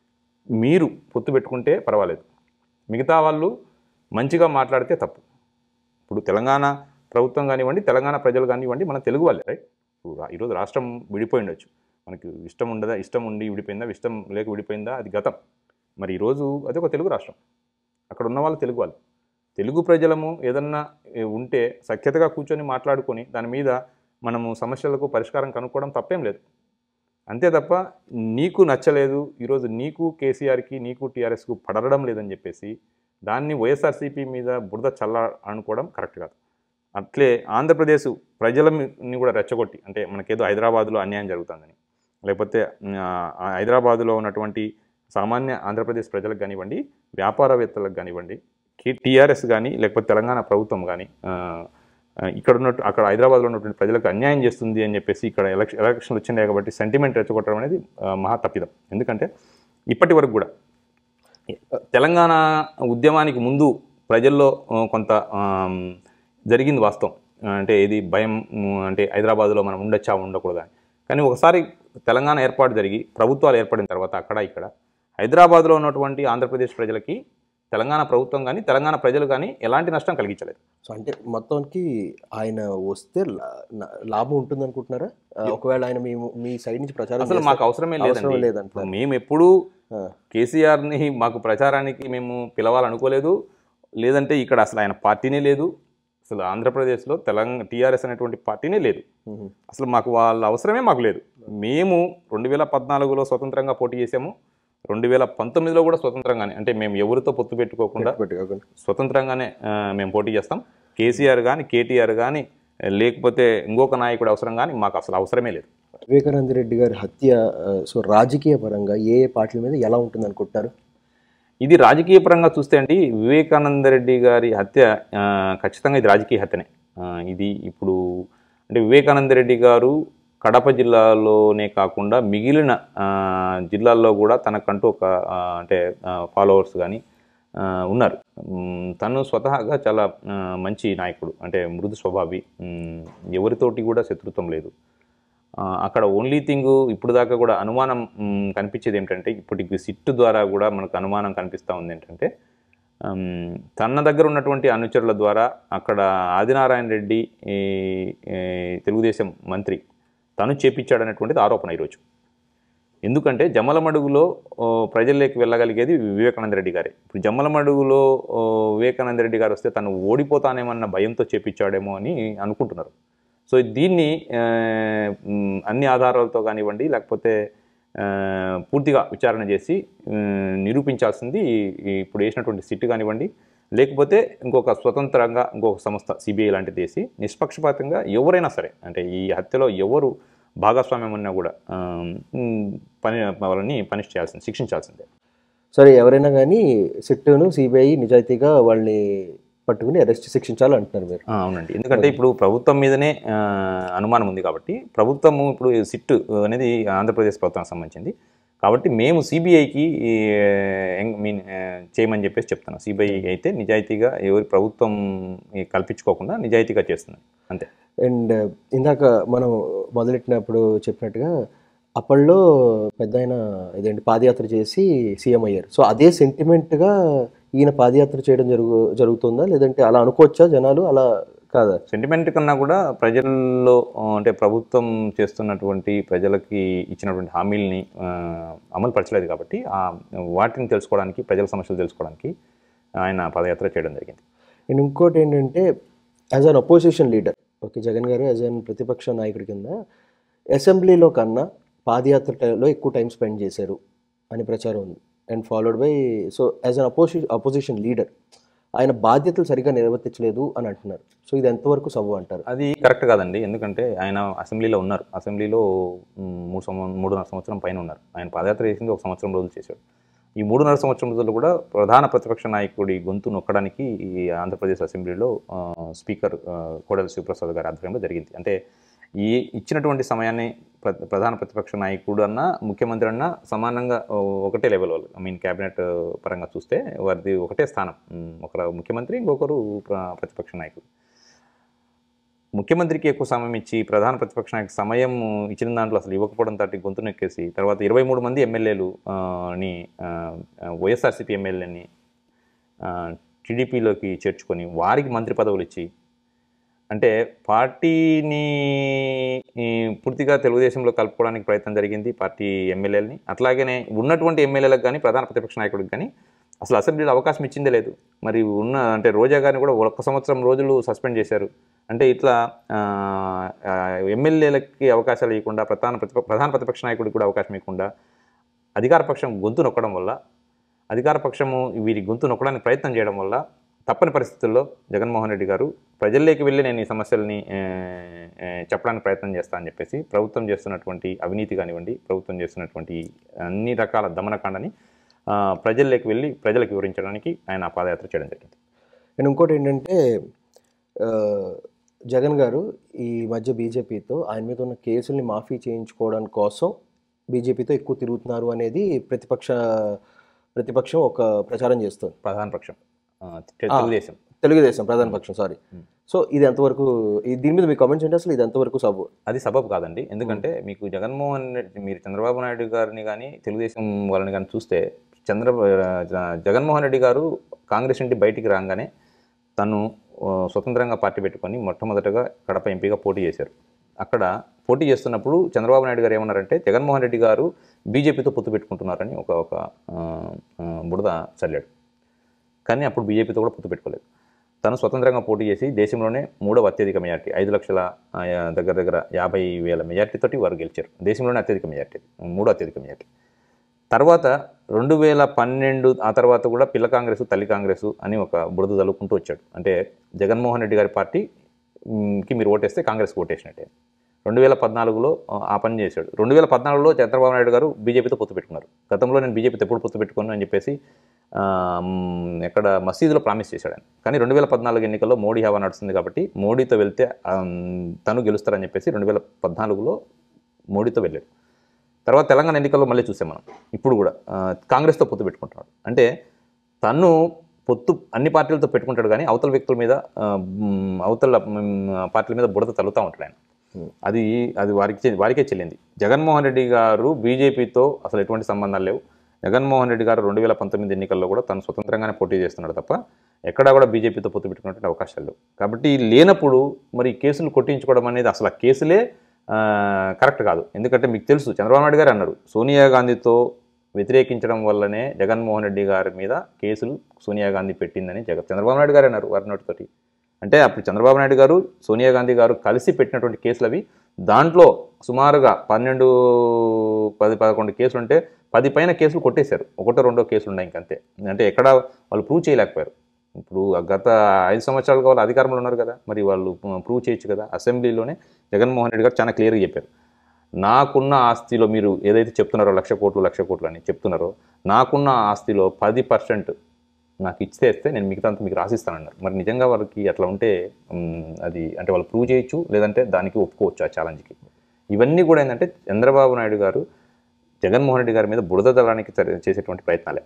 మీరు పొత్తు పెట్టుకుంటే పర్వాలేదు మిగతా వాళ్ళు మంచిగా మాట్లాడితే తప్పు ఇప్పుడు తెలంగాణ ప్రభుత్వం కానివ్వండి తెలంగాణ ప్రజలు కానివ్వండి మన తెలుగు వాళ్ళే రైట్ ఇప్పుడు రా- ఈరోజు రాష్ట్రం విడిపోయి ఉండొచ్చు మనకి ఇష్టం ఉండదా ఇష్టం ఉండి విడిపోయిందా ఇష్టం లేక విడిపోయిందా అది గతం మరి ఈరోజు అది ఒక తెలుగు రాష్ట్రం అక్కడ ఉన్న వాళ్ళు తెలుగు వాళ్ళు తెలుగు ప్రజలము ఏదన్నా ఏ, ఉంటే సఖ్యతగా కూర్చొని మాట్లాడుకొని దాని మీద మనము సమస్యలకు పరిష్కారం కనుక్కోవడం తప్పేం లేదు అంతే తప్ప నీకు నచ్చలేదు ఈరోజు నీకు కేసీఆర్కి నీకు టీఆర్ఎస్కు పడరడం లేదని చెప్పేసి దాన్ని వైఎస్ఆర్సీపీ మీద బురద చల్ల అనుకోవడం కరెక్ట్ కాదు అట్లే ఆంధ్రప్రదేశ్ ప్రజలని కూడా రెచ్చగొట్టి అంటే మనకేదో హైదరాబాద్లో అన్యాయం జరుగుతుందని లేకపోతే ఆ, ఆ హైదరాబాదులో ఉన్నటువంటి సామాన్య ఆంధ్రప్రదేశ్ ప్రజలకు కానివ్వండి వ్యాపారవేత్తలకు కానివ్వండి టీఆర్ఎస్ కానీ లేకపోతే తెలంగాణ ప్రభుత్వం కానీ ఆ, ఆ, ఇక్కడ ఉన్నట్టు అక్కడ హైదరాబాద్లో ఉన్నటువంటి ప్రజలకు అన్యాయం చేస్తుంది అని చెప్పేసి ఇక్కడ ఎలక్షన్ ఎలక్షన్లు వచ్చినాయి కాబట్టి సెంటిమెంట్ రెచ్చగొట్టడం అనేది ఆ, మహా తప్పిదం ఎందుకంటే ఇప్పటి వరకు కూడా తెలంగాణ ఉద్యమానికి ముందు ప్రజల్లో ఆ, కొంత ఆమ్, జరిగింది వాస్తవం అంటే ఇది భయం ఉమ్, అంటే హైదరాబాద్లో మనం ఉండొచ్చా ఉండకూడదా అని. కానీ ఒకసారి తెలంగాణ ఏర్పాటు జరిగి ప్రభుత్వాలు ఏర్పడిన తర్వాత అక్కడ ఇక్కడ హైదరాబాద్లో ఉన్నటువంటి ఆంధ్రప్రదేశ్ ప్రజలకి తెలంగాణ ప్రభుత్వం కానీ తెలంగాణ ప్రజలు కానీ ఎలాంటి నష్టం కలిగించలేదు సో అంటే మొత్తానికి ఆయన వస్తే లా- నా- లాభం ఉంటుంది అనుకుంటున్నారా ఆ, ఒకవేళ ఆయన మీ మీ సైడ్ నుంచి ప్రచారం అసలు చేస్తే మాకు అవసరమే అవసరం లేదండి లేదంటారు మేము ఎప్పుడూ ఆ, కేసీఆర్ని మాకు ప్రచారానికి మేము పిలవాలనుకోలేదు లేదంటే ఇక్కడ అసలు ఆయన పార్టీనే లేదు అసలు ఆంధ్రప్రదేశ్లో తెలంగాణ టీఆర్ఎస్ అనేటువంటి పార్టీనే లేదు మ్మ్. అసలు మాకు వాళ్ళ అవసరమే మాకు లేదు మేము రెండు వేల పద్నాలుగులో స్వతంత్రంగా పోటీ చేసాము రెండు వేల పంతొమ్మిదిలో కూడా స్వతంత్రంగానే అంటే మేము ఎవరితో పొత్తు పెట్టుకోకుండా పెట్టుకోకండి. స్వతంత్రంగానే ఆ, మేము పోటీ చేస్తాం కేసీఆర్ కానీ కేటీఆర్ కానీ లేకపోతే ఇంకొక నాయకుడు అవసరం కానీ మాకు అసలు అవసరమే లేదు వివేకానంద రెడ్డి గారి హత్య ఆ, సో రాజకీయ పరంగా ఏ ఏ పార్టీల మీద ఎలా ఉంటుంది అనుకుంటున్నారు ఇది రాజకీయ పరంగా చూస్తే అండి వివేకానంద రెడ్డి గారి హత్య ఆ, ఖచ్చితంగా ఇది రాజకీయ హత్యనే ఆ, ఇది ఇప్పుడు అంటే వివేకానంద రెడ్డి గారు కడప జిల్లాలోనే కాకుండా మిగిలిన ఆ, జిల్లాల్లో కూడా తనకంటూ ఒక ఆ, అంటే ఫాలోవర్స్ కానీ ఉన్నారు మ్, తను స్వతహాగా చాలా ఆ, మంచి నాయకుడు అంటే మృదు స్వభావి మ్, ఎవరితోటి కూడా శత్రుత్వం లేదు ఆ, అక్కడ ఓన్లీ థింగ్ ఇప్పుడు దాకా కూడా అనుమానం మ్, కనిపించేది ఏంటంటే ఇప్పటికి సిట్టు ద్వారా కూడా మనకు అనుమానం కనిపిస్తూ ఉంది ఏంటంటే ఆమ్, తన దగ్గర ఉన్నటువంటి అనుచరుల ద్వారా అక్కడ ఆదినారాయణ రెడ్డి ఈ, ఈ తెలుగుదేశం మంత్రి తను చేపించాడనేటువంటిది ఆరోపణ ఈరోజు ఎందుకంటే జమ్మలమడుగులో ఓ, ప్రజల్లోకి వెళ్ళగలిగేది వివేకానంద రెడ్డి గారే ఇప్పుడు జమ్మలమడుగులో ఓ, వివేకానంద రెడ్డి గారు వస్తే తను ఓడిపోతానేమన్న భయంతో చేపించాడేమో అని అనుకుంటున్నారు సో దీన్ని ఆ, మ్, అన్ని ఆధారాలతో కానివ్వండి లేకపోతే ఆ, పూర్తిగా విచారణ చేసి మ్, నిరూపించాల్సింది ఈ- ఇప్పుడు వేసినటువంటి సిట్ కానివ్వండి లేకపోతే ఇంకొక స్వతంత్రంగా ఇంకొక సంస్థ సిబిఐ లాంటిది వేసి నిష్పక్షపాతంగా ఎవరైనా సరే అంటే ఈ హత్యలో ఎవరు భాగస్వామ్యం ఉన్నా కూడా ఆ, మ్, పని వాళ్ళని పనిష్ చేయాల్సింది శిక్షించాల్సిందే సరే ఎవరైనా కానీ సిట్టును సిబిఐ నిజాయితీగా వాళ్ళని పట్టుకుని అరెస్ట్ శిక్షించాలి అంటున్నారు మీరు ఆ, అవునండి ఎందుకంటే ఇప్పుడు ప్రభుత్వం మీదనే ఆ, అనుమానం ఉంది కాబట్టి ప్రభుత్వము ఇప్పుడు సిట్ అనేది ఆంధ్రప్రదేశ్ ప్రభుత్వానికి సంబంధించింది కాబట్టి మేము సిబిఐకి మీన్ చేయమని చెప్పేసి చెప్తున్నాం సిబిఐ అయితే నిజాయితీగా ఎవరి ప్రభుత్వం ఈ కల్పించుకోకుండా నిజాయితీగా చేస్తుంది అంతే అండ్ ఇందాక మనం మొదలెట్టినప్పుడు చెప్పినట్టుగా అప్పట్లో పెద్ద ఆయన ఇదేంటి పాదయాత్ర చేసి సీఎం అయ్యారు సో అదే సెంటిమెంట్గా ఈయన పాదయాత్ర చేయడం జరుగు జరుగుతుందా లేదంటే అలా అనుకోవచ్చా జనాలు అలా కాదా సెంటిమెంట్ కన్నా కూడా ప్రజల్లో ఆ, అంటే ప్రభుత్వం చేస్తున్నటువంటి ప్రజలకి ఇచ్చినటువంటి హామీల్ని ఆ, అమలు పరచలేదు కాబట్టి ఆ వాటిని తెలుసుకోవడానికి ప్రజల సమస్యలు తెలుసుకోవడానికి ఆయన పాదయాత్ర చేయడం జరిగింది అండ్ ఇంకోటి ఏంటంటే as an opposition leader okay Jagan garu as అన్ ప్రతిపక్ష నాయకుడి కింద అసెంబ్లీలో కన్నా పాదయాత్రలో ఎక్కువ టైం స్పెండ్ చేశారు అని ప్రచారం ఉంది and followed by so as an అపోజి అపోజిషన్ లీడర్ ఆయన బాధ్యతలు సరిగ్గా నిర్వర్తించలేదు అని అంటున్నారు సో ఇది ఎంతవరకు సవ్వు అంటారు అది కరెక్ట్ కాదండి ఎందుకంటే ఆయన అసెంబ్లీలో ఉన్నారు అసెంబ్లీలో మ్, మూడు సంవ మూడున్నర సంవత్సరం పైన ఉన్నారు ఆయన పాదయాత్ర చేసింది ఒక సంవత్సరం రోజులు చేశాడు ఈ మూడున్నర సంవత్సరం రోజులు కూడా ప్రధాన ప్రతిపక్ష నాయకుడి గొంతు నొక్కడానికి ఈ ఆంధ్రప్రదేశ్ అసెంబ్లీలో ఆ, స్పీకర్ ఆ, కోడెల శివప్రసాద్ గారి ఆధ్వర్యంలో జరిగింది అంటే ఈ ఇచ్చినటువంటి సమయాన్ని ప్ర- ప్రధాన ప్రతిపక్ష నాయకుడు అన్న ముఖ్యమంత్రి అన్న సమానంగా ఓ, ఒకటే లెవెల్ వాళ్ళు ఐ మీన్ క్యాబినెట్ పరంగా చూస్తే వారిది ఒకటే స్థానం మ్, ఒకరు ముఖ్యమంత్రి ఇంకొకరు ప్ర- ప్రతిపక్ష నాయకుడు ముఖ్యమంత్రికి ఎక్కువ సమయం ఇచ్చి ప్రధాన ప్రతిపక్ష నాయకు సమయం ఇచ్చిన దాంట్లో అసలు ఇవ్వకపోవడం తోటి గొంతు నొక్కేసి తర్వాత ఇరవై మూడు మంది ఎమ్మెల్యేలు ఆ, ని ఆ, వైఎస్ఆర్సీపీ ఎమ్మెల్యేని టీడీపీలోకి చేర్చుకొని వారికి మంత్రి పదవులు ఇచ్చి అంటే పార్టీని ఈ, పూర్తిగా తెలుగుదేశంలో కలుపుకోవడానికి ప్రయత్నం జరిగింది పార్టీ ఎమ్మెల్యేలని అట్లాగనే ఉన్నటువంటి ఎమ్మెల్యేలకు కానీ ప్రధాన ప్రతిపక్ష నాయకుడికి కానీ అసలు అసెంబ్లీలో అవకాశం ఇచ్చిందే లేదు మరి ఉన్న అంటే రోజా గారిని కూడా ఒక్క సంవత్సరం రోజులు సస్పెండ్ చేశారు అంటే ఇట్లా ఆ, ఆ, ఎమ్మెల్యేలకి అవకాశాలు ఇవ్వకుండా ప్రధాన ప్రతిప ప్రధాన ప్రతిపక్ష నాయకుడికి కూడా అవకాశం ఇవ్వకుండా అధికార పక్షం గొంతు నొక్కడం వల్ల అధికార పక్షము వీరి గొంతు నొక్కడానికి ప్రయత్నం చేయడం వల్ల తప్పని పరిస్థితుల్లో జగన్మోహన్ రెడ్డి గారు ప్రజల్లోకి వెళ్ళి నేను ఈ సమస్యల్ని ఆ, ఆ, చెప్పడానికి ప్రయత్నం చేస్తా అని చెప్పేసి ప్రభుత్వం చేస్తున్నటువంటి అవినీతి కానివ్వండి ప్రభుత్వం చేస్తున్నటువంటి అన్ని రకాల దమనకాండని ఆ, ప్రజల్లోకి వెళ్ళి ప్రజలకు వివరించడానికి ఆయన ఆ పాదయాత్ర చేయడం జరిగింది అండ్ ఇంకోటి ఏంటంటే ఆ, జగన్ గారు ఈ మధ్య బీజేపీతో ఆయన మీద ఉన్న కేసుల్ని మాఫీ చేయించుకోవడం కోసం బీజేపీతో ఎక్కువ తిరుగుతున్నారు అనేది ప్రతిపక్ష ప్రతిపక్షం ఒక ప్రచారం చేస్తుంది ప్రధాన పక్షం ఆ, తెలుగుదేశం తెలుగుదేశం ప్రధాన పక్షం సారీ సో ఇది ఎంతవరకు ఈ- దీని మీద మీ కామెంట్స్ ఏంటి అసలు ఇది ఎంతవరకు సబు అది సబబు కాదండి ఎందుకంటే మీకు జగన్మోహన్ రెడ్డి మీరు చంద్రబాబు నాయుడు గారిని కానీ తెలుగుదేశం వాళ్ళని కానీ చూస్తే చంద్ర జ- జగన్మోహన్ రెడ్డి గారు కాంగ్రెస్ నుండి బయటికి రాగానే తను ఆ, స్వతంత్రంగా పార్టీ పెట్టుకొని మొట్టమొదటగా కడప ఎంపీగా పోటీ చేశారు అక్కడ పోటీ చేస్తున్నప్పుడు చంద్రబాబు నాయుడు గారు ఏమన్నారంటే జగన్మోహన్ రెడ్డి గారు బీజేపీతో పొత్తు పెట్టుకుంటున్నారని ఒక ఒక ఆ, ఆ, బురద చల్లాడు కానీ అప్పుడు బీజేపీతో కూడా పొత్తు పెట్టుకోలేదు తను స్వతంత్రంగా పోటీ చేసి దేశంలోనే మూడవ అత్యధిక మెజార్టీ ఐదు లక్షల ఆ, దగ్గర దగ్గర యాభై వేల మెజార్టీతోటి వారు గెలిచారు దేశంలోనే అత్యధిక మెజార్టీ మూడో అత్యధిక మెజార్టీ తర్వాత రెండు వేల పన్నెండు ఆ తర్వాత కూడా పిల్ల కాంగ్రెస్ తల్లి కాంగ్రెస్ అని ఒక బురద తలుపుకుంటూ వచ్చాడు అంటే జగన్మోహన్ రెడ్డి గారి పార్టీ మ్, కి మీరు ఓటేస్తే కాంగ్రెస్కి ఓటేసినట్టే రెండు వేల పద్నాలుగులో ఆ, ఆ పని చేశాడు రెండు వేల పద్నాలుగులో చంద్రబాబు నాయుడు గారు బీజేపీతో పొత్తు పెట్టుకున్నారు గతంలో నేను బీజేపీతో ఎప్పుడు పొత్తు పెట్టుకున్నాను అని చెప్పేసి ఆ, మ్, ఎక్కడ మసీదులో ప్రామిస్ చేశాడు ఆయన కానీ రెండు వేల పద్నాలుగు ఎన్నికల్లో మోడీ హవా నడుస్తుంది కాబట్టి మోడీతో వెళ్తే ఆ, మ్, తను గెలుస్తారని చెప్పేసి రెండు వేల పద్నాలుగులో మోడీతో వెళ్ళాడు తర్వాత తెలంగాణ ఎన్నికల్లో మళ్ళీ చూసాం మనం ఇప్పుడు కూడా ఆ, కాంగ్రెస్తో పొత్తు పెట్టుకుంటున్నాడు అంటే తను పొత్తు అన్ని పార్టీలతో పెట్టుకుంటాడు కానీ అవతల వ్యక్తుల మీద ఆ, మ్, అవతల మ్, పార్టీల మీద బుడత తల్లుతూ ఉంటాడు ఆయన అది అది వారికి చె- వారికే చెల్లింది జగన్మోహన్ రెడ్డి గారు బీజేపీతో అసలు ఎటువంటి సంబంధాలు లేవు జగన్మోహన్ రెడ్డి గారు రెండు వేల పంతొమ్మిది ఎన్నికల్లో కూడా తను స్వతంత్రంగానే పోటీ చేస్తున్నాడు తప్ప ఎక్కడా కూడా బీజేపీతో పొత్తు పెట్టుకున్నటువంటి అవకాశాలు లేవు కాబట్టి లేనప్పుడు మరి ఈ కేసులు కొట్టించుకోవడం అనేది అసలు ఆ కేసులే ఆ, కరెక్ట్ కాదు ఎందుకంటే మీకు తెలుసు చంద్రబాబు నాయుడు గారు అన్నారు సోనియా గాంధీతో వ్యతిరేకించడం వల్లనే జగన్మోహన్ రెడ్డి గారి మీద కేసులు సోనియా గాంధీ పెట్టిందని జగ చంద్రబాబు నాయుడు గారు అన్నారు వారి నోటితోటి అంటే అప్పుడు చంద్రబాబు నాయుడు గారు సోనియా గాంధీ గారు కలిసి పెట్టినటువంటి కేసులు అవి దాంట్లో సుమారుగా పన్నెండు పది పదకొండు కేసులు ఉంటే పది పైన కేసులు కొట్టేశారు ఒకటో రెండో కేసులు ఉన్నాయి ఇంకంతే అంటే ఎక్కడ వాళ్ళు ప్రూవ్ చేయలేకపోయారు ఇప్పుడు గత ఐదు సంవత్సరాలుగా వాళ్ళు అధికారంలో ఉన్నారు కదా మరి వాళ్ళు ప్రూవ్ చేయొచ్చు కదా అసెంబ్లీలోనే జగన్మోహన్ రెడ్డి గారు చాలా క్లియర్గా చెప్పారు నాకున్న ఆస్తిలో మీరు ఏదైతే చెప్తున్నారో లక్ష కోట్లు లక్ష కోట్లు అని చెప్తున్నారో నాకున్న ఆస్తిలో పది పర్సెంట్ నాకు ఇస్తే ఇస్తే నేను మిగతా అంతా మీకు రాసిస్తానన్నారు మరి నిజంగా వాళ్ళకి అట్లా ఉంటే మ్, అది అంటే వాళ్ళు ప్రూవ్ చేయొచ్చు లేదంటే దానికి ఒప్పుకోవచ్చు ఆ ఛాలెంజ్కి ఇవన్నీ కూడా ఏంటంటే చంద్రబాబు నాయుడు గారు జగన్మోహన్ రెడ్డి గారి మీద బురద దళానికి చే- చేసేటువంటి ప్రయత్నాలే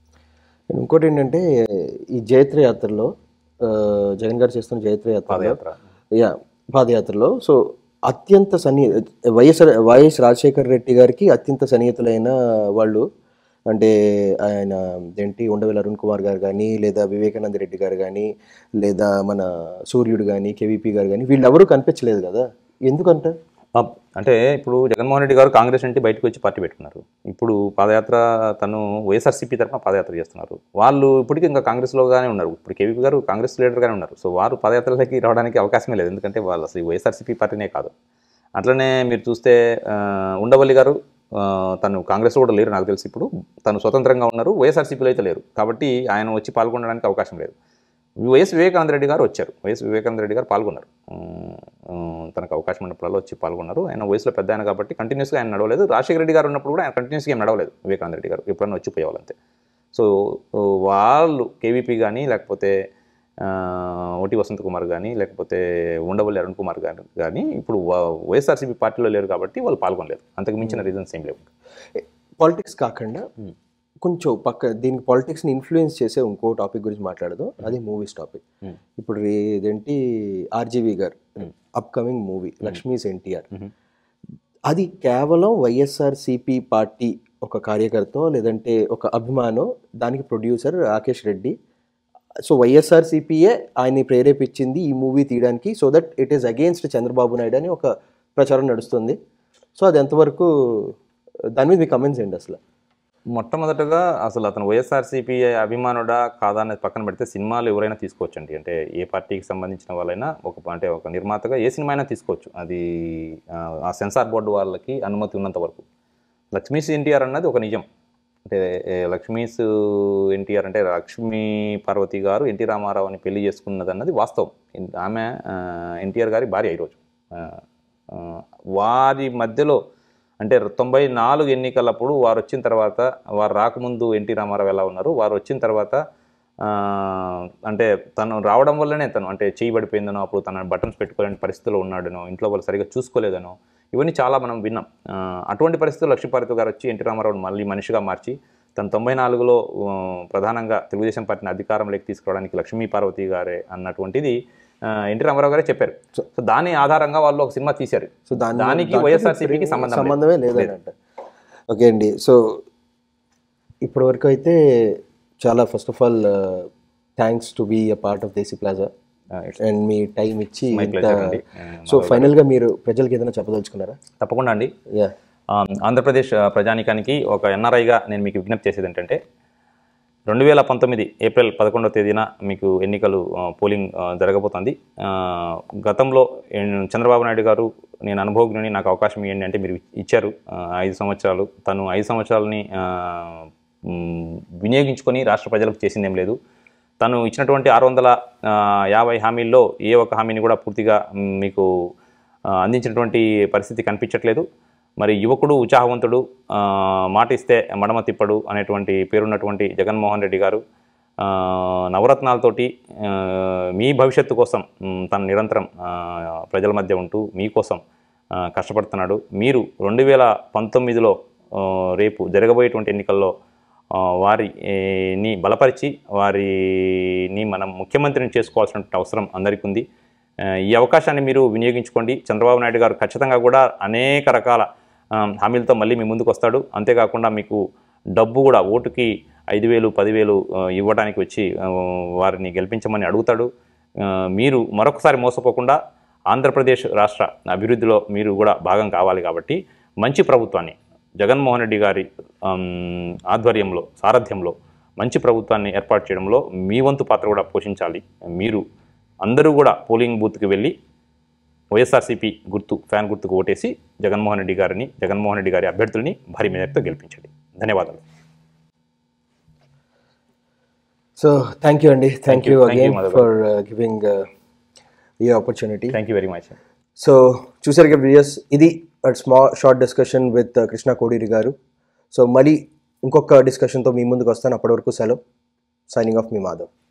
ఇంకోటి ఏంటంటే ఈ జైత్ర యాత్రలో ఆ, జగన్ గారు చేస్తున్న జైత్ర యాత్రలో పాదయాత్ర యా పాదయాత్రలో సో అత్యంత సన్ని వైఎస్ వైఎస్ రాజశేఖర్ రెడ్డి గారికి అత్యంత సన్నిహితులైన వాళ్ళు అంటే ఆయన ఏంటి ఉండవెల్ అరుణ్ కుమార్ గారు కానీ లేదా వివేకానంద రెడ్డి గారు కానీ లేదా మన సూర్యుడు కానీ కేవీపీ గారు కానీ వీళ్ళెవరూ కనిపించలేదు కదా ఎందుకంట ఆ, అంటే ఇప్పుడు జగన్మోహన్ రెడ్డి గారు కాంగ్రెస్ నుండి బయటకు వచ్చి పార్టీ పెట్టుకున్నారు ఇప్పుడు పాదయాత్ర తను వైఎస్ఆర్సీపీ తరఫున పాదయాత్ర చేస్తున్నారు వాళ్ళు ఇప్పటికీ ఇంకా కాంగ్రెస్లోగానే ఉన్నారు ఇప్పుడు కేవీపీ గారు కాంగ్రెస్ లీడర్గానే ఉన్నారు సో వారు పాదయాత్రలకి రావడానికి అవకాశమే లేదు ఎందుకంటే వాళ్ళు అసలు వైఎస్ఆర్సీపీ పార్టీనే కాదు అట్లనే మీరు చూస్తే ఆ, ఉండవల్లి గారు ఆ, తను కాంగ్రెస్లో కూడా లేరు నాకు తెలిసి ఇప్పుడు తను స్వతంత్రంగా ఉన్నారు వైఎస్ఆర్సీపీలో అయితే లేరు కాబట్టి ఆయన వచ్చి పాల్గొనడానికి అవకాశం లేదు వైఎస్ వివేకానంద రెడ్డి గారు వచ్చారు వైఎస్ వివేకానంద రెడ్డి గారు పాల్గొన్నారు ఉమ్, ఉమ్, తనకు అవకాశం ఉన్నప్పుడల్లా వచ్చి పాల్గొన్నారు ఆయన వయసులో పెద్ద ఆయన కాబట్టి కంటిన్యూస్గా ఆయన నడవలేదు రాజశేఖర రెడ్డి గారు ఉన్నప్పుడు కూడా ఆయన కంటిన్యూస్గా ఏం నడవలేదు వివేకానంద రెడ్డి గారు ఎప్పుడన్నా వచ్చిపోయేవాళ్ళు అంతే సో వాళ్ళు కేవీపీ కానీ లేకపోతే ఆ, ఓటి వసంత్ కుమార్ కానీ లేకపోతే ఉండవల్లి అరుణ్ కుమార్ గారు కానీ ఇప్పుడు వా- వైఎస్ఆర్సీపీ పార్టీలో లేరు కాబట్టి వాళ్ళు పాల్గొనలేదు అంతకు మించిన రీజన్స్ ఏం లేవు పాలిటిక్స్ కాకుండా కొంచెం పక్క దీనికి పాలిటిక్స్ని ఇన్ఫ్లుయెన్స్ చేసే ఇంకో టాపిక్ గురించి మాట్లాడదు అది మూవీస్ టాపిక్ Hmm. ఇప్పుడు రే- ఇదేంటి RGV garu upcoming movie Lakshmi's NTR Mhm. అది కేవలం వైఎస్ఆర్ సిపి పార్టీ ఒక కార్యకర్త లేదంటే ఒక అభిమానం దానికి ప్రొడ్యూసర్ రాకేష్ రెడ్డి సో వైఎస్ఆర్ సిపిఏ ఆయన్ని ప్రేరేపించింది ఈ మూవీ తీయడానికి so that it is against Chandrababu Naidu అని ఒక ప్రచారం నడుస్తుంది సో అది ఎంతవరకు దాని మీద మీ కమెంట్స్ ఏంటి అసలు మొట్టమొదటగా అసలు అతను వైఎస్ఆర్సీపీ అభిమానుడా కాదా అనేది పక్కన పెడితే సినిమాలు ఎవరైనా తీసుకోవచ్చండి అంటే ఏ పార్టీకి సంబంధించిన వాళ్ళైనా ఒక అంటే ఒక నిర్మాతగా ఏ సినిమా అయినా తీసుకోవచ్చు అది ఆ, ఆ సెన్సార్ బోర్డు వాళ్ళకి అనుమతి ఉన్నంత వరకు లక్ష్మీస్ ఎన్టీఆర్ అన్నది ఒక నిజం అంటే ఏ, లక్ష్మీస్ ఎన్టీఆర్ అంటే లక్ష్మీ పార్వతి గారు ఎన్టీ రామారావుని పెళ్లి చేసుకున్నది అన్నది వాస్తవం ఎన్- ఆమె ఆ, ఎన్టీఆర్ గారి భార్య ఈరోజు ఆ, ఆ, వారి మధ్యలో అంటే తొంభై నాలుగు ఎన్నికలప్పుడు వారు వచ్చిన తర్వాత వారు రాకముందు ఎన్టీ రామారావు ఎలా ఉన్నారు వారు వచ్చిన తర్వాత ఆ, అంటే తను రావడం వల్లనే తను అంటే చేయి పడిపోయిందనో అప్పుడు తన బటన్స్ పెట్టుకోలేని పరిస్థితిలో ఉన్నాడనో ఇంట్లో వాళ్ళు సరిగా చూసుకోలేదనో ఇవన్నీ చాలా మనం విన్నాం ఆ, అటువంటి పరిస్థితుల్లో లక్ష్మీపార్వతి గారు వచ్చి ఎన్టీ రామారావుని మళ్ళీ మనిషిగా మార్చి తను తొంభై నాలుగులో ఆ, ప్రధానంగా తెలుగుదేశం పార్టీని అధికారంలోకి తీసుకురావడానికి లక్ష్మీ పార్వతి గారే అన్నటువంటిది ఆ, ఎన్టీ రామారావు గారే చెప్పారు సో దాని ఆధారంగా వాళ్ళు ఒక సినిమా తీశారు సో దాని దానికి దానికి వైఎస్ఆర్సీపీకి సంబంధం లేదు. సంబంధమే లేదని అంట ఓకే అండి సో ఇప్పటి వరకు అయితే చాలా first of all thanks to be a part of Desi Plaza ఆ, it's అండ్ మీ టైం ఇచ్చి my ఇంత- pleasure అండి. సో ఫైనల్గా మీరు ప్రజలకు ఏదైనా చెప్పదలుచుకున్నారా తప్పకుండా అండి యా ఆ, ఆంధ్రప్రదేశ్ ఆ, ప్రజానీకానికి ఒక ఎన్ఆర్ఐగా నేను మీకు విజ్ఞప్తి చేసేది ఏంటంటే రెండు వేల పంతొమ్మిది ఏప్రిల్ పదకొండవ తేదీన మీకు ఎన్నికలు ఆ, పోలింగ్ ఆ, జరగబోతోంది ఆ, గతంలో ఏం- చంద్రబాబు నాయుడు గారు నేను అనుభవజ్ఞుని నాకు అవకాశం ఇవ్వండి అంటే మీరు ఇచ్చారు ఆ, ఐదు సంవత్సరాలు తను ఐదు సంవత్సరాలని ఆ, మ్, వినియోగించుకొని రాష్ట్ర ప్రజలకు చేసిందేం లేదు తను ఇచ్చినటువంటి ఆరు వందల ఆ, యాభై హామీల్లో ఏ ఒక్క హామీని కూడా పూర్తిగా మ్, మీకు ఆ, అందించినటువంటి పరిస్థితి కనిపించట్లేదు మరి యువకుడు ఉత్సాహవంతుడు ఆ, మాట ఇస్తే మడమ తిప్పడు అనేటువంటి పేరున్నటువంటి జగన్మోహన్ రెడ్డి గారు ఆ, నవరత్నాలతోటి ఆ, మీ భవిష్యత్తు కోసం మ్, తను నిరంతరం ఆ, ప్రజల మధ్య ఉంటూ మీకోసం ఆ, కష్టపడుతున్నాడు మీరు రెండు వేల పంతొమ్మిదిలో ఆ, రేపు జరగబోయేటువంటి ఎన్నికల్లో ఆ, వారిని బలపరిచి వారిని మనం ముఖ్యమంత్రిని చేసుకోవాల్సినటువంటి అవసరం అందరికీ ఉంది ఆ, ఈ అవకాశాన్ని మీరు వినియోగించుకోండి చంద్రబాబు నాయుడు గారు ఖచ్చితంగా కూడా అనేక రకాల ఆ, హామీలతో మళ్ళీ మీ ముందుకు వస్తాడు అంతేకాకుండా మీకు డబ్బు కూడా ఓటుకి ఐదు వేలు పదివేలు ఆ, ఇవ్వడానికి వచ్చి ఆ, వారిని గెలిపించమని అడుగుతాడు ఆ, మీరు మరొకసారి మోసపోకుండా ఆంధ్రప్రదేశ్ రాష్ట్ర అభివృద్ధిలో మీరు కూడా భాగం కావాలి కాబట్టి మంచి ప్రభుత్వాన్ని జగన్మోహన్ రెడ్డి గారి ఆమ్, ఆధ్వర్యంలో సారథ్యంలో మంచి ప్రభుత్వాన్ని ఏర్పాటు చేయడంలో మీ వంతు పాత్ర కూడా పోషించాలి మీరు అందరూ కూడా పోలింగ్ బూత్కి వెళ్ళి వైఎస్ఆర్సీపీ గుర్తు ఫ్యాన్ గుర్తుకు ఓటేసి జగన్మోహన్ రెడ్డి గారిని జగన్మోహన్ రెడ్డి గారి అభ్యర్థుల్ని భారీ మేరతో గెలిపించండి ధన్యవాదాలు సో థ్యాంక్ యూ అండి thank you you. Thank you, again Madhav. For giving ఈ opportunity thank you very much so చూసారు కదా వ్యూయర్స్ ఇది small short discussion with Krishna Kodiri garu so మళ్ళీ ఇంకొక డిస్కషన్తో మీ ముందుకు వస్తాను అప్పటి వరకు సెలవు సైనింగ్ ఆఫ్ మీ మాధవ్